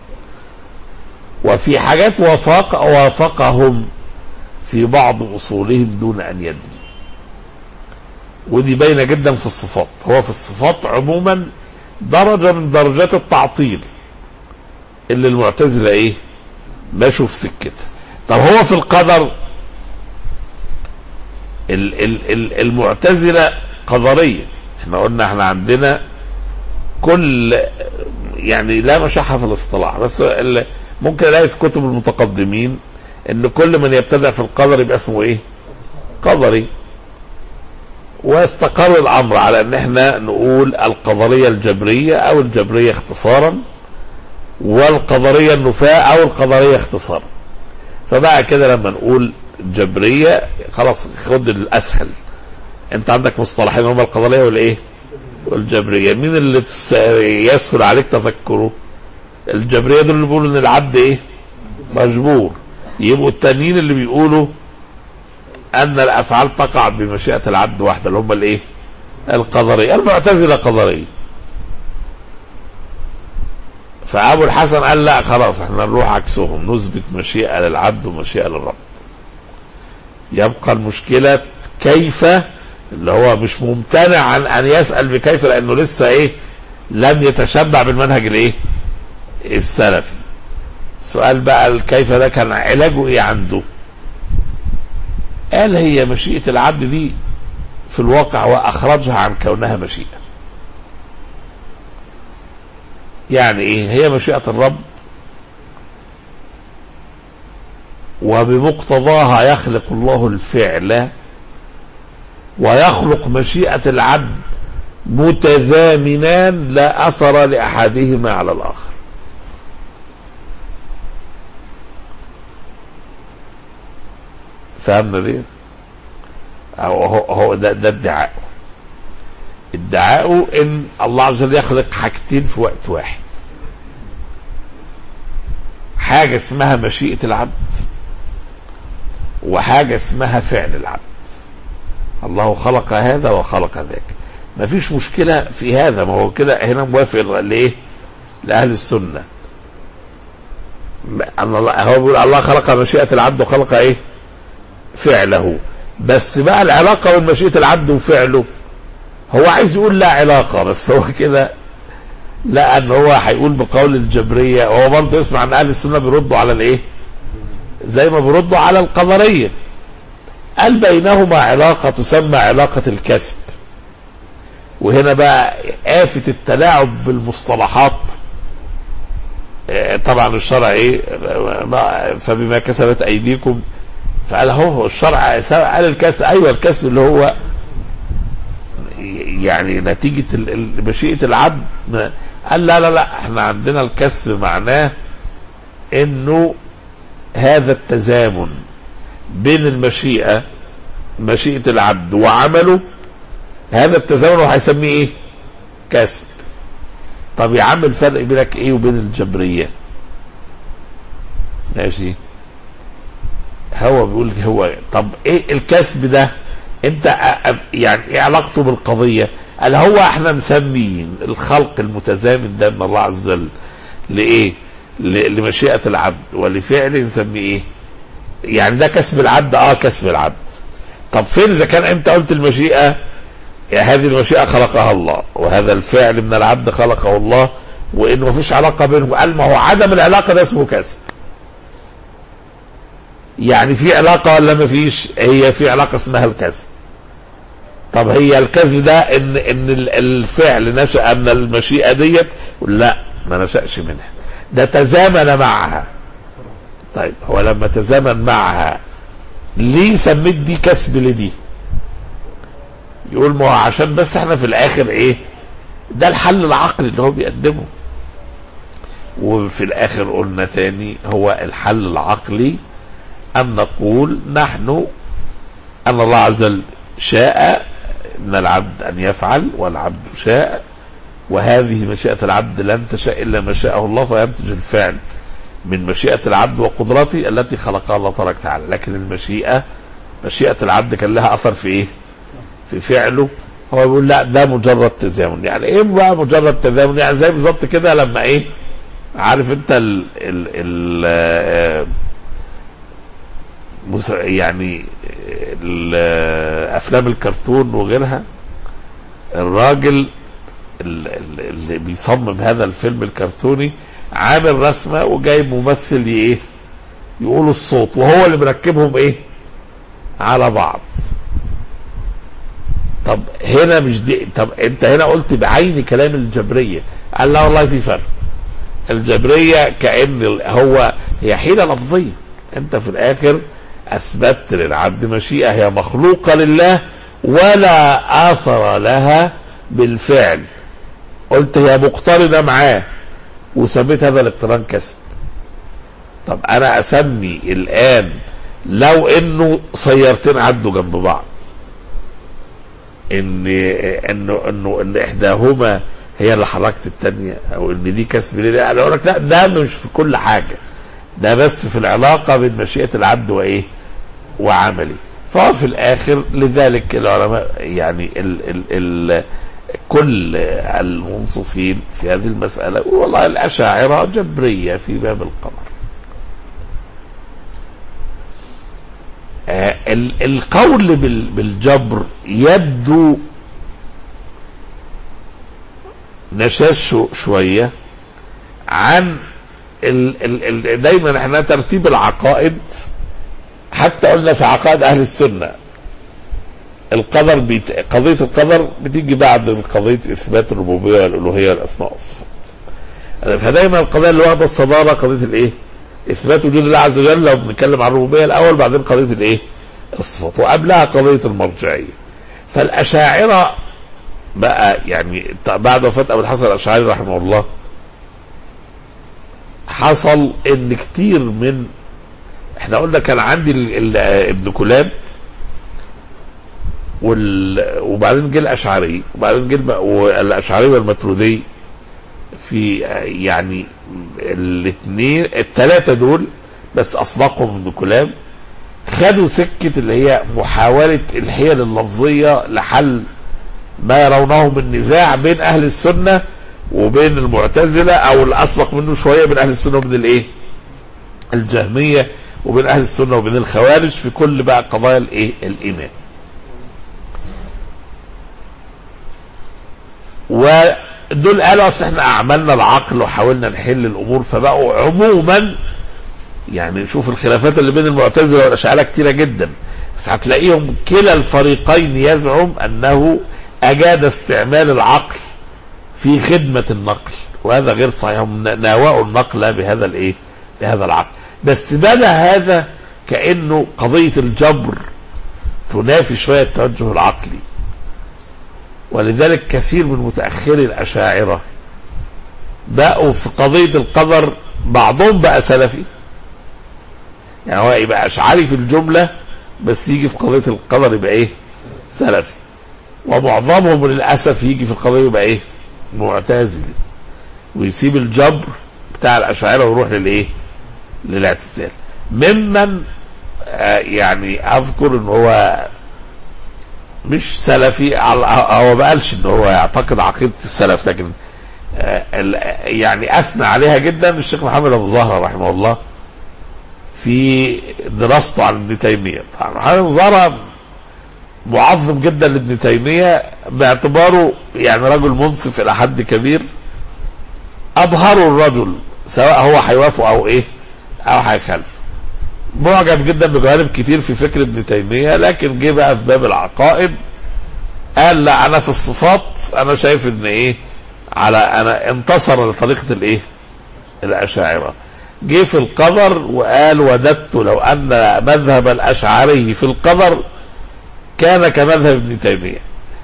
وفي حاجات وافق وافقهم في بعض اصولهم دون ان يدري ودي باينه جدا في الصفات هو في الصفات عموما درجه من درجات التعطيل اللي المعتزله ايه ماشوا في سكتها طب هو في القدر ال ال ال المعتزله قدريه احنا قلنا احنا عندنا كل يعني لا مشحة في الاصطلاح بس ال- ممكن الاقي في كتب المتقدمين ان كل من يبتدع في القدر يبقى اسمه ايه قدري واستقر الامر على ان احنا نقول القدريه الجبريه او الجبريه اختصارا والقدريه النفاة او القدريه اختصارا فبقى كده لما نقول جبريه خلاص خد الاسهل انت عندك مصطلحين هما القدريه والايه والجبريه مين اللي تس- يسهل عليك تفكره الجبريه دول اللي بيقولوا ان العبد ايه مجبور يبقوا التانيين اللي بيقولوا ان الافعال تقع بمشيئه العبد وحده اللي هم الايه القدريه المعتزله قدريه فابو الحسن قال لا خلاص احنا نروح عكسهم نثبت مشيئه للعبد ومشيئه للرب يبقى المشكله كيف اللي هو مش ممتنع عن ان يسال بكيف لانه لسه ايه لم يتشبع بالمنهج الايه السلفي سؤال بقى الكيف ده كان علاجه ايه عنده قال هي مشيئة العبد دي في الواقع وأخرجها عن كونها مشيئة يعني إيه هي مشيئة الرب وبمقتضاها يخلق الله الفعل ويخلق مشيئة العبد متزامنان لا أثر لأحدهما على الآخر فهمنا دي هو هو هو ده ده ادعاء ادعاءه ان الله عز وجل يخلق حاجتين في وقت واحد حاجة اسمها مشيئة العبد وحاجة اسمها فعل العبد الله خلق هذا وخلق ذاك ما فيش مشكلة في هذا ما هو كده هنا موافق لإيه لأهل السنة أن الله هو بيقول الله خلق مشيئة العبد وخلق إيه فعله بس بقى العلاقة بين مشيئة العبد وفعله هو عايز يقول لا علاقة بس هو كده لا ان هو هيقول بقول الجبرية هو برضه يسمع ان اهل السنة بيردوا على الايه زي ما بيردوا على القدرية قال بينهما علاقة تسمى علاقة الكسب وهنا بقى آفة التلاعب بالمصطلحات آه، طبعا الشرع ايه ما- فبما كسبت ايديكم فقال هو الشرع قال الكسب ايوه الكسب اللي هو يعني نتيجة ال- ال- مشيئة العبد ما- قال لا لا لا احنا عندنا الكسب معناه انه هذا التزامن بين المشيئة مشيئة العبد وعمله هذا التزامن هو هيسميه ايه كسب طب يا عم الفرق بينك ايه وبين الجبرية ماشي هو بيقول هو طب ايه الكسب ده انت أ- أ- يعني ايه علاقته بالقضية قال هو احنا مسميه الخلق المتزامن ده من الله عز وجل لايه ل- لمشيئة العبد ولفعل نسميه ايه يعني ده كسب العبد اه كسب العبد طب فين اذا كان انت قلت المشيئة يا هذه المشيئة خلقها الله وهذا الفعل من العبد خلقه الله وانه مفيش علاقة بينهم قال ما هو عدم العلاقة ده اسمه كسب يعني في علاقة ولا ما فيش هي في علاقة اسمها الكسب طب هي الكسب ده ان ان ال- الفعل نشأ من المشيئة ديت لا ما نشأش منها ده تزامن معها طيب هو لما تزامن معها ليه سميت دي كسب لدي يقول ما هو عشان بس احنا في الاخر ايه ده الحل العقلي اللي هو بيقدمه وفي الاخر قلنا تاني هو الحل العقلي أن نقول نحن أن الله عز وجل شاء من العبد أن يفعل والعبد شاء وهذه مشيئة العبد لن تشاء إلا ما شاءه الله فينتج الفعل من مشيئة العبد وقدرته التي خلقها الله تبارك وتعالى لكن المشيئة مشيئة العبد كان لها أثر في إيه؟ في فعله هو بيقول لا ده مجرد تزامن يعني إيه بقى مجرد تزامن يعني زي بالظبط كده لما إيه عارف أنت ال ال ال آه، مس- يعني ال- افلام الكرتون وغيرها الراجل ال- ال- اللي بيصمم هذا الفيلم الكرتوني عامل رسمه وجايب ممثل ي- ايه يقول الصوت وهو اللي مركبهم ايه على بعض طب هنا مش دي طب انت هنا قلت بعين كلام الجبريه قال لا والله في فرق الجبريه كان ال- هو هي حيله لفظيه انت في الاخر اثبتت للعبد مشيئه هي مخلوقه لله ولا اثر لها بالفعل قلت هي مقترنه معاه وسميت هذا الاقتران كسب طب انا اسمي الان لو انه سيارتين عدوا جنب بعض ان انه انه ان احداهما هي اللي حركت الثانيه او ان دي كسب ليه انا اقول لك لا ده مش في كل حاجه ده بس في العلاقه بين مشيئه العبد وايه وعملي فهو في الاخر لذلك العلماء يعني ال ال ال كل المنصفين في هذه المساله والله الاشاعره جبريه في باب القمر آه، ال- القول بال- بالجبر يبدو نشاش شو- شوية عن ال ال ال دايما احنا ترتيب العقائد حتى قلنا في عقائد اهل السنة القدر بيت... قضية القدر بتيجي بعد قضية اثبات الربوبية والالوهية والاسماء والصفات فدايما القضية اللي واخدة الصدارة قضية الايه؟ اثبات وجود الله عز وجل لو بنتكلم عن الربوبيه الاول بعدين قضيه الايه؟ الصفات وقبلها قضيه المرجعيه. فالاشاعره بقى يعني بعد وفاه ابو الحسن الاشعري رحمه الله حصل ان كتير من احنا قلنا كان عندي ال... ال... ابن كلاب وال... وبعدين جه الاشعري وبعدين جه الم- والاشعري والماترودي في يعني الاثنين الثلاثه دول بس اسبقهم ابن كلاب خدوا سكه اللي هي محاوله الحيل اللفظيه لحل ما يرونه من نزاع بين اهل السنه وبين المعتزله او الاسبق منه شويه بين اهل السنه وبين الايه؟ الجهميه وبين اهل السنه وبين الخوارج في كل بقى قضايا الايه؟ الايمان. ودول قالوا اصل احنا اعملنا العقل وحاولنا نحل الامور فبقوا عموما يعني شوف الخلافات اللي بين المعتزله والاشاعره كتيره جدا بس هتلاقيهم كلا الفريقين يزعم انه اجاد استعمال العقل في خدمه النقل وهذا غير صحيح هم ناوأوا النقل بهذا الايه؟ بهذا العقل بس بدا هذا كانه قضيه الجبر تنافي شويه التوجه العقلي ولذلك كثير من متأخري الأشاعرة بقوا في قضية القدر بعضهم بقى سلفي يعني هو يبقى أشعري في الجملة بس يجي في قضية القدر يبقى إيه سلفي ومعظمهم للأسف يجي في القضية يبقى إيه معتزلي ويسيب الجبر بتاع الأشاعرة ويروح للإيه للاعتزال ممن آه يعني أذكر إن هو مش سلفي على- هو ما قالش ان هو يعتقد عقيده السلف لكن آه، ال- يعني اثنى عليها جدا الشيخ محمد ابو زهره رحمه الله في دراسته عن ابن تيميه طبعا محمد ابو زهره معظم جدا لابن تيميه باعتباره يعني رجل منصف الى حد كبير ابهروا الرجل سواء هو هيوافق او ايه او هيخالف معجب جدا بجوانب كتير في فكر ابن تيميه لكن جه بقى في باب العقائد قال لا انا في الصفات انا شايف ان ايه على انا انتصر لطريقه الايه الاشاعره جه في القدر وقال وددت لو ان مذهب الاشعري في القدر كان كمذهب ابن تيميه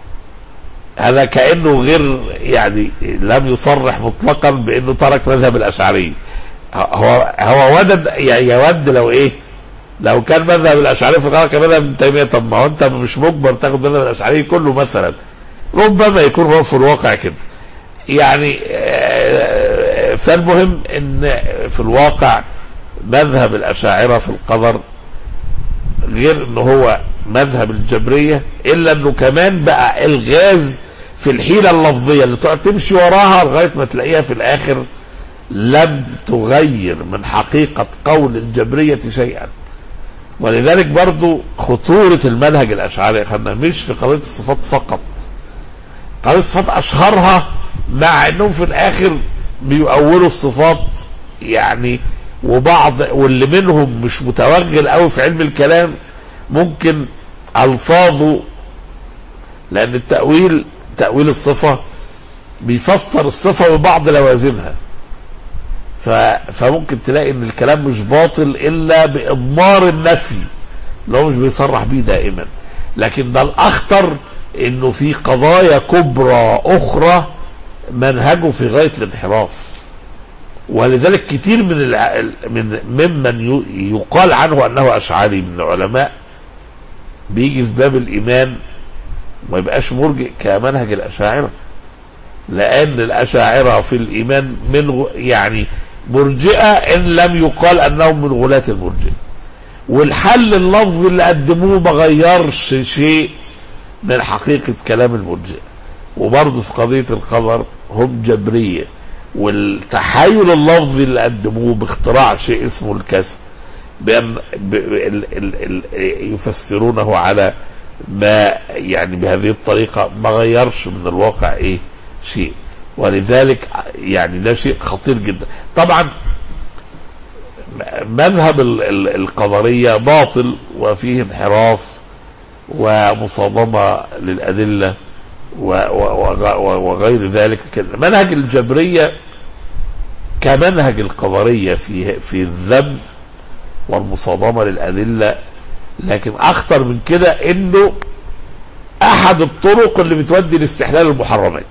هذا كانه غير يعني لم يصرح مطلقا بانه ترك مذهب الاشعري هو هو ودد يعني يود لو ايه لو كان مذهب الاشعري في القدر كمذهب ابن تيميه طب ما هو انت مش مجبر تاخد مذهب الاشعري كله مثلا ربما يكون هو في الواقع كده يعني آه، فالمهم ان في الواقع مذهب الاشاعره في القدر غير ان هو مذهب الجبريه الا انه كمان بقى الغاز في الحيله اللفظيه اللي تقعد تمشي وراها لغايه ما تلاقيها في الاخر لم تغير من حقيقه قول الجبريه شيئا ولذلك برضو خطورة المنهج الأشعري خدنا مش في قضية الصفات فقط قضية الصفات أشهرها مع أنهم في الآخر بيؤولوا الصفات يعني وبعض واللي منهم مش متوغل قوي في علم الكلام ممكن ألفاظه لأن التأويل تأويل الصفة بيفسر الصفة ببعض لوازمها ف... فممكن تلاقي ان الكلام مش باطل الا باضمار النفي اللي هو مش بيصرح بيه دائما لكن ده الاخطر انه في قضايا كبرى اخرى منهجه في غايه الانحراف ولذلك كتير من الع... من ممن ي... يقال عنه انه اشعري من العلماء بيجي في باب الايمان ما يبقاش مرجئ كمنهج الاشاعره لان الاشاعره في الايمان من غ... يعني مرجئه ان لم يقال انهم من غلاة المرجئه والحل اللفظي اللي قدموه ما غيرش شيء من حقيقه كلام المرجئه وبرضه في قضيه القدر هم جبريه والتحايل اللفظي اللي قدموه باختراع شيء اسمه الكسب بأن ب... ال... ال... ال... يفسرونه على ما يعني بهذه الطريقة ما غيرش من الواقع ايه شيء ولذلك يعني ده شيء خطير جدا طبعا مذهب ال... ال... القدرية باطل وفيه انحراف ومصادمة للأدلة و... و... و... وغير ذلك منهج الجبرية كمنهج القدرية في في الذم والمصادمة للأدلة لكن أخطر من كده إنه أحد الطرق اللي بتودي لاستحلال المحرمات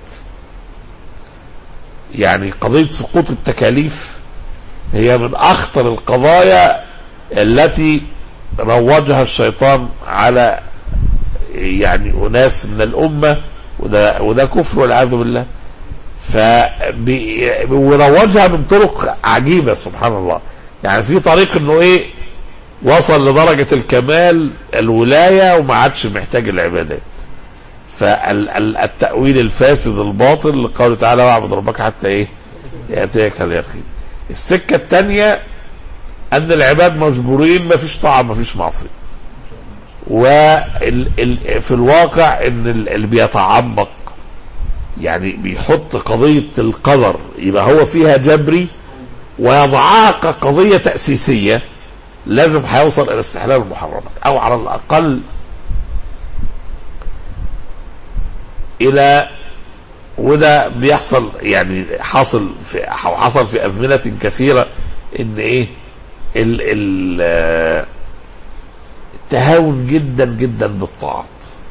يعني قضية سقوط التكاليف هي من أخطر القضايا التي روجها الشيطان على يعني أناس من الأمة وده, وده كفر والعياذ بالله ف وروجها من طرق عجيبة سبحان الله يعني في طريق انه ايه وصل لدرجة الكمال الولاية وما عادش محتاج العبادات فالتأويل الفاسد الباطل لقوله تعالى واعبد ربك حتى ايه يأتيك اليقين السكة الثانية ان العباد مجبورين ما فيش طاعة ما فيش معصية وفي الواقع ان اللي بيتعمق يعني بيحط قضية القدر يبقى هو فيها جبري ويضعها كقضية تأسيسية لازم هيوصل إلى استحلال المحرمات أو على الأقل إلى وده بيحصل يعني حاصل في أو حصل في أزمنة كثيرة إن إيه ال ال التهاون جدا جدا بالطاعات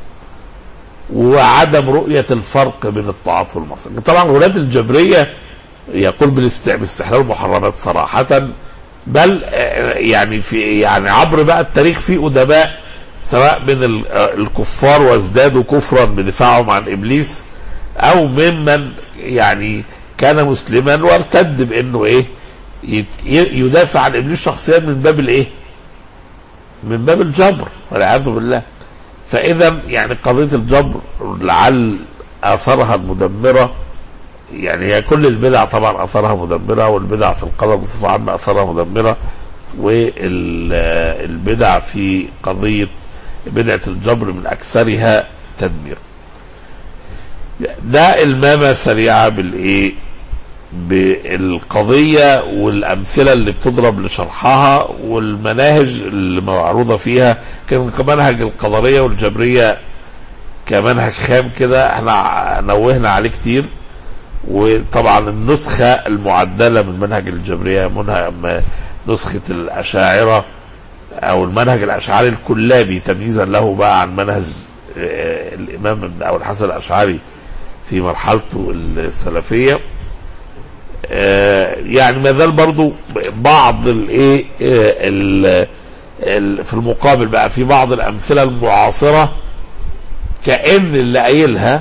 وعدم رؤية الفرق بين الطاعات والمعصية طبعا غلاة الجبرية يقول باستحلال المحرمات صراحة بل يعني في يعني عبر بقى التاريخ في أدباء سواء من الكفار وازدادوا كفرا بدفاعهم عن إبليس أو ممن يعني كان مسلما وارتد بأنه إيه يدافع عن إبليس شخصيا من باب الإيه من باب الجبر والعياذ بالله فاذا يعني قضيه الجبر لعل اثرها المدمره يعني هي كل البدع طبعا اثرها مدمره والبدع في القدر بصفه عامه اثرها مدمره والبدع في قضيه بدعه الجبر من اكثرها تدمير ده المامه سريعه بالايه بالقضية والأمثلة اللي بتضرب لشرحها والمناهج اللي معروضة فيها كان كمنهج القدرية والجبرية كمنهج خام كده احنا نوهنا عليه كتير وطبعا النسخة المعدلة من منهج الجبرية منها نسخة الأشاعرة أو المنهج الأشعري الكلابي تمييزا له بقى عن منهج الإمام أو الحسن الأشعري في مرحلته السلفيه يعني ما زال برضو بعض الايه في المقابل بقى في بعض الامثله المعاصره كان اللي قايلها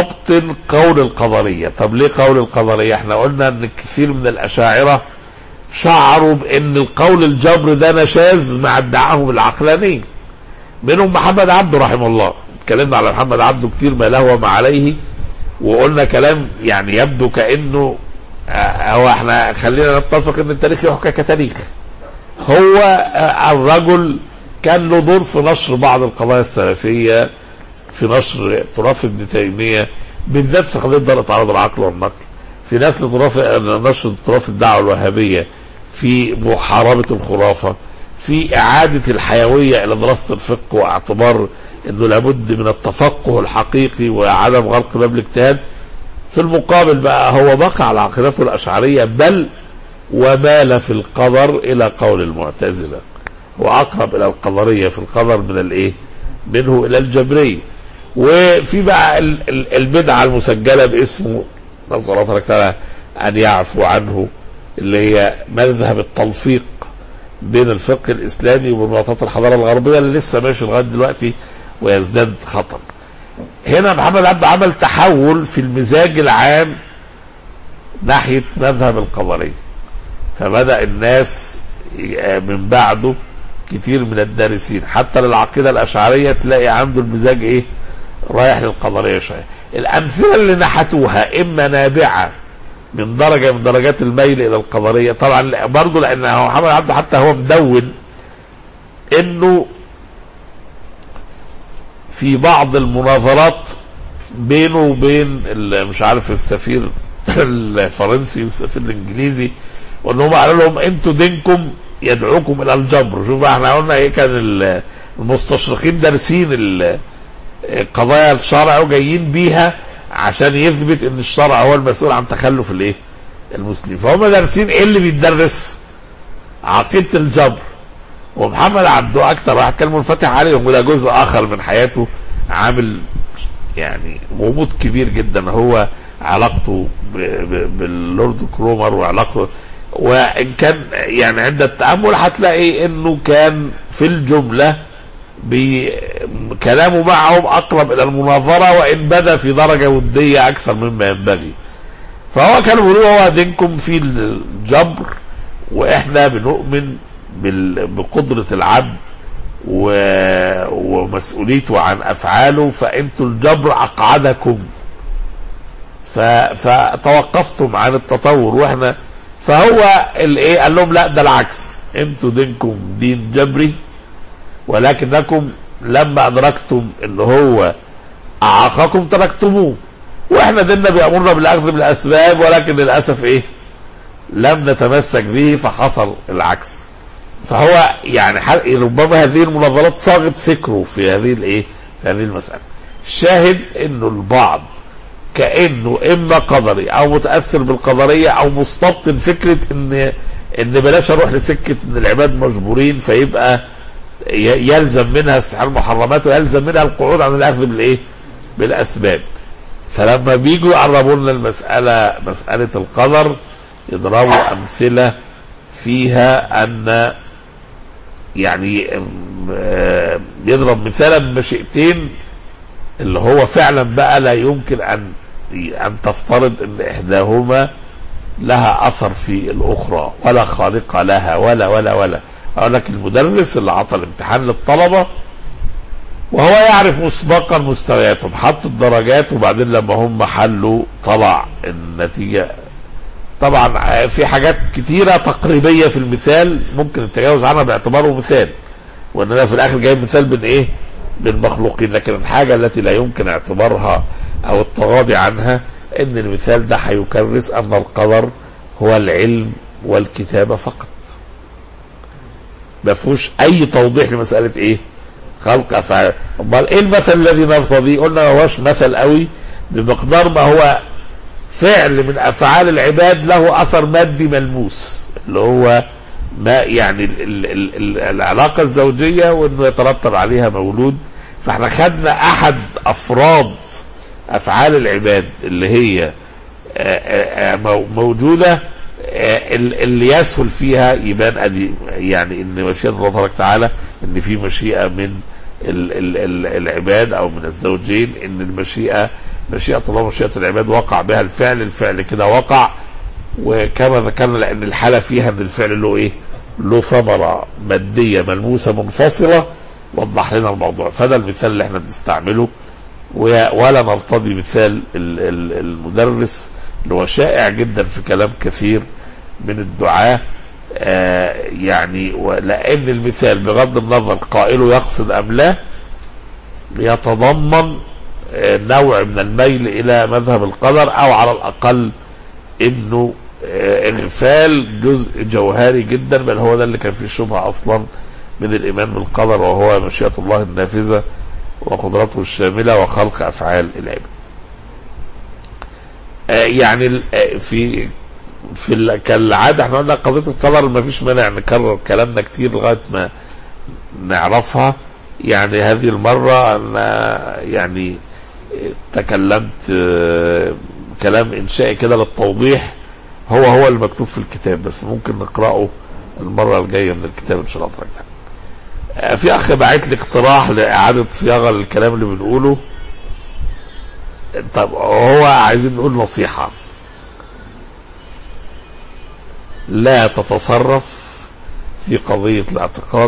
مستبطن قول القدريه طب ليه قول القدريه احنا قلنا ان كثير من الاشاعره شعروا بان القول الجبر ده نشاز مع ادعائهم العقلانيه منهم محمد عبده رحمه الله اتكلمنا على محمد عبده كتير ما له وما عليه وقلنا كلام يعني يبدو كانه آه، هو احنا خلينا نتفق ان التاريخ يحكى كتاريخ هو آه، الرجل كان له دور في نشر بعض القضايا السلفيه في نشر تراث ابن تيميه بالذات في قضيه دار تعارض العقل والنقل في نشر تراث نشر تراث الدعوه الوهابيه في محاربه الخرافه في اعاده الحيويه الى دراسه الفقه واعتبار انه لابد من التفقه الحقيقي وعدم غلق باب الاجتهاد في المقابل بقى هو بقى على عقيدته الاشعريه بل ومال في القدر الى قول المعتزله واقرب الى القدريه في القدر من الايه؟ منه الى الجبريه وفي بقى ال- ال- البدعه المسجله باسمه نسال الله تبارك وتعالى ان يعفو عنه اللي هي مذهب التلفيق بين الفقه الاسلامي وبين معطيات الحضاره الغربيه اللي لسه ماشي لغايه دلوقتي ويزداد خطر. هنا محمد عبد عمل تحول في المزاج العام ناحيه مذهب القدريه. فبدا الناس ي- من بعده كتير من الدارسين حتى للعقيده الاشعريه تلاقي عنده المزاج ايه؟ رايح للقدريه شويه. الامثله اللي نحتوها اما نابعه من درجه من درجات الميل الى القدريه طبعا برضه لان هو محمد عبده حتى هو مدون انه في بعض المناظرات بينه وبين ال- مش عارف السفير الفرنسي والسفير الانجليزي وان هم قالوا لهم انتوا دينكم يدعوكم الى الجبر شوف بقى احنا قلنا ايه كان ال- المستشرقين دارسين ال- قضايا الشرع وجايين بيها عشان يثبت ان الشرع هو المسؤول عن تخلف الايه المسلمين فهم دارسين ايه اللي بيتدرس عقيده الجبر ومحمد عبده اكتر واحد كان منفتح عليهم وده جزء اخر من حياته عامل يعني غموض كبير جدا هو علاقته ب- ب- باللورد كرومر وعلاقته وان كان يعني عند التامل هتلاقي انه كان في الجمله بكلامه معهم اقرب الى المناظره وان بدا في درجه وديه اكثر مما ينبغي فهو كانوا بيقولوا هو دينكم في الجبر واحنا بنؤمن بال- بقدره العبد و... ومسؤوليته عن افعاله فانتوا الجبر اقعدكم ف... فتوقفتم عن التطور واحنا فهو الايه قال لهم لا ده العكس انتوا دينكم دين جبري ولكنكم لما ادركتم ان هو اعاقكم تركتموه واحنا ديننا بيامرنا بالاخذ بالاسباب ولكن للاسف ايه لم نتمسك به فحصل العكس فهو يعني ح- ربما هذه المناظرات صاغت فكره في هذه الايه في هذه المساله الشاهد انه البعض كانه اما قدري او متاثر بالقدريه او مستبطن فكره ان ان بلاش اروح لسكه ان العباد مجبورين فيبقى ي- يلزم منها استحلال المحرمات ويلزم منها القعود عن الاخذ بالايه؟ بالاسباب. فلما بيجوا يقربوا لنا المساله مساله القدر يضربوا امثله فيها ان يعني ام- آه، يضرب مثالا بمشيئتين اللي هو فعلا بقى لا يمكن ان ان تفترض ان احداهما لها اثر في الاخرى ولا خالق لها ولا ولا ولا اقول لك المدرس اللي عطى الامتحان للطلبه وهو يعرف مسبقا مستوياتهم حط الدرجات وبعدين لما هم حلوا طلع النتيجه طبعا في حاجات كتيره تقريبيه في المثال ممكن التجاوز عنها باعتباره مثال وان انا في الاخر جايب مثال بين ايه؟ بين مخلوقين لكن الحاجه التي لا يمكن اعتبارها او التغاضي عنها ان المثال ده هيكرس ان القدر هو العلم والكتابه فقط. ما فيهوش اي توضيح لمساله ايه؟ خلق افعال امال ايه المثل الذي نرتضيه؟ قلنا ما هوش مثل قوي بمقدار ما هو فعل من افعال العباد له اثر مادي ملموس اللي هو ما يعني ال ال ال ال العلاقه الزوجيه وانه يترتب عليها مولود فاحنا خدنا احد افراد افعال العباد اللي هي آه، آه، آه، مو- موجوده آه، ال- اللي يسهل فيها يبان أدي يعني ان مشيئه الله تبارك وتعالى ان في مشيئه من ال ال ال العباد او من الزوجين ان المشيئه مشيئه الله ومشيئه العباد وقع بها الفعل الفعل كده وقع وكما ذكرنا لان الحاله فيها ان الفعل له ايه؟ له ثمره ماديه ملموسه منفصله وضح لنا الموضوع فده المثال اللي احنا بنستعمله و- ولا نرتضي مثال ال- ال- المدرس اللي هو شائع جدا في كلام كثير من الدعاة آه يعني لأن المثال بغض النظر قائله يقصد أم لا يتضمن آه نوع من الميل إلى مذهب القدر أو على الأقل إنه آه إغفال جزء جوهري جدا بل هو ده اللي كان فيه شبهة أصلا من الإيمان بالقدر وهو مشيئة الله النافذة وقدرته الشاملة وخلق أفعال العباد آه يعني ال- آه في في ال- كالعادة احنا قلنا قضية القدر ما فيش مانع نكرر كلامنا كتير لغاية ما نعرفها يعني هذه المرة أنا يعني تكلمت آه، كلام إنشائي كده للتوضيح هو هو المكتوب في الكتاب بس ممكن نقرأه المرة الجاية من الكتاب إن شاء الله تبارك وتعالى. آه، في أخ بعت لي اقتراح لإعادة صياغة للكلام اللي بنقوله طب هو عايزين نقول نصيحة لا تتصرف في قضية الاعتقاد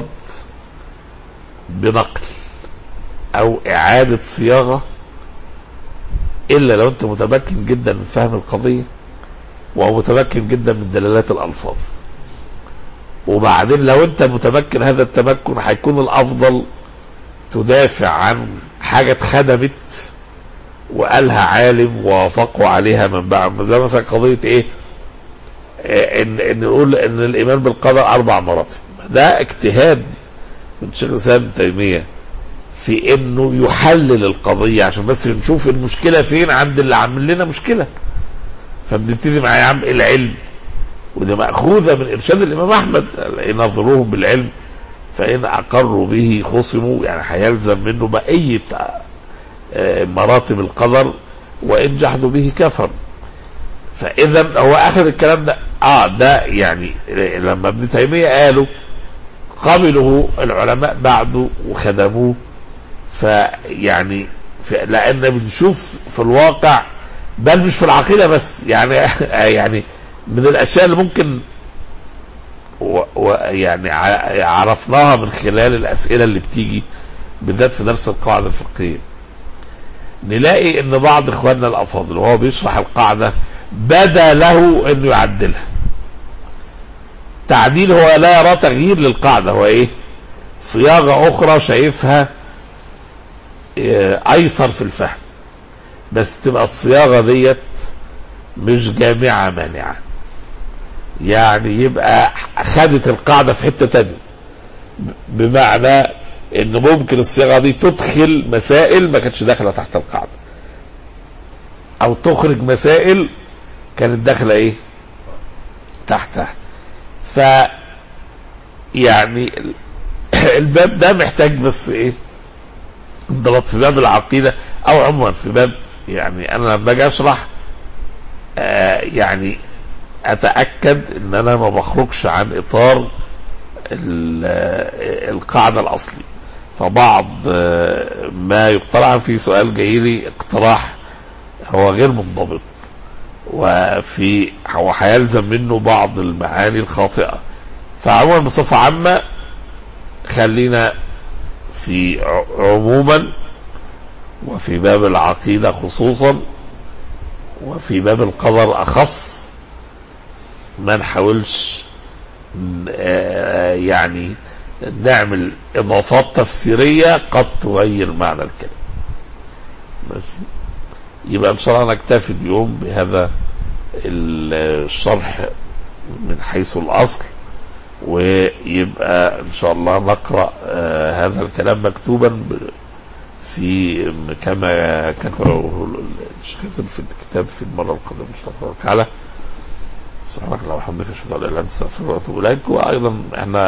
بنقل أو إعادة صياغة إلا لو أنت متمكن جدا من فهم القضية ومتمكن جدا من دلالات الألفاظ وبعدين لو أنت متمكن هذا التمكن هيكون الأفضل تدافع عن حاجة اتخدمت وقالها عالم ووافقوا عليها من بعد زي مثلا قضية إيه؟ آه، ان ان نقول ان الايمان بالقدر اربع مراتب ده اجتهاد من شيخ الاسلام ابن تيميه في انه يحلل القضيه عشان بس نشوف المشكله فين عند اللي عامل لنا مشكله فبنبتدي مع يا عم العلم وده ماخوذه من ارشاد الامام احمد نظروهم بالعلم فان اقروا به خصموا يعني هيلزم منه بقيه آه، مراتب القدر وان جحدوا به كفر فاذا هو اخذ الكلام ده اه ده يعني لما ابن تيميه قالوا قبله العلماء بعده وخدموه فيعني في لان بنشوف في الواقع بل مش في العقيده بس يعني يعني من الاشياء اللي ممكن و و يعني ع- عرفناها من خلال الاسئله اللي بتيجي بالذات في درس القاعده الفقهيه نلاقي ان بعض اخواننا الافاضل وهو بيشرح القاعده بدا له انه يعدلها تعديل هو لا يرى تغيير للقاعده هو ايه صياغه اخرى شايفها آه، ايسر في الفهم بس تبقى الصياغه ديت مش جامعه مانعه يعني يبقى خدت القاعده في حته تانية بمعنى ان ممكن الصياغه دي تدخل مسائل ما كانتش داخله تحت القاعده او تخرج مسائل كانت داخله ايه تحتها ف يعني ال- الباب ده محتاج بس ايه انضباط في باب العقيده او عموما في باب يعني انا لما باجي اشرح آه يعني اتاكد ان انا ما بخرجش عن اطار ال- آه، القاعده الاصلي فبعض آه، ما يقترح في سؤال جاي لي اقتراح هو غير منضبط وفي هو هيلزم منه بعض المعاني الخاطئه فعموما بصفه عامه خلينا في ع- عموما وفي باب العقيده خصوصا وفي باب القدر اخص ما نحاولش ن- آه، يعني نعمل اضافات تفسيريه قد تغير معنى الكلام بس يبقى ان شاء الله نكتفي اليوم بهذا الشرح من حيث الاصل ويبقى ان شاء الله نقرا آه هذا الكلام مكتوبا ب- في كما كتبه الشيخ حسن في الكتاب في المره القادمه ان شاء الله تعالى سبحانك اللهم وبحمدك اشهد ان لا اله الا انت استغفرك واتوب اليك وايضا احنا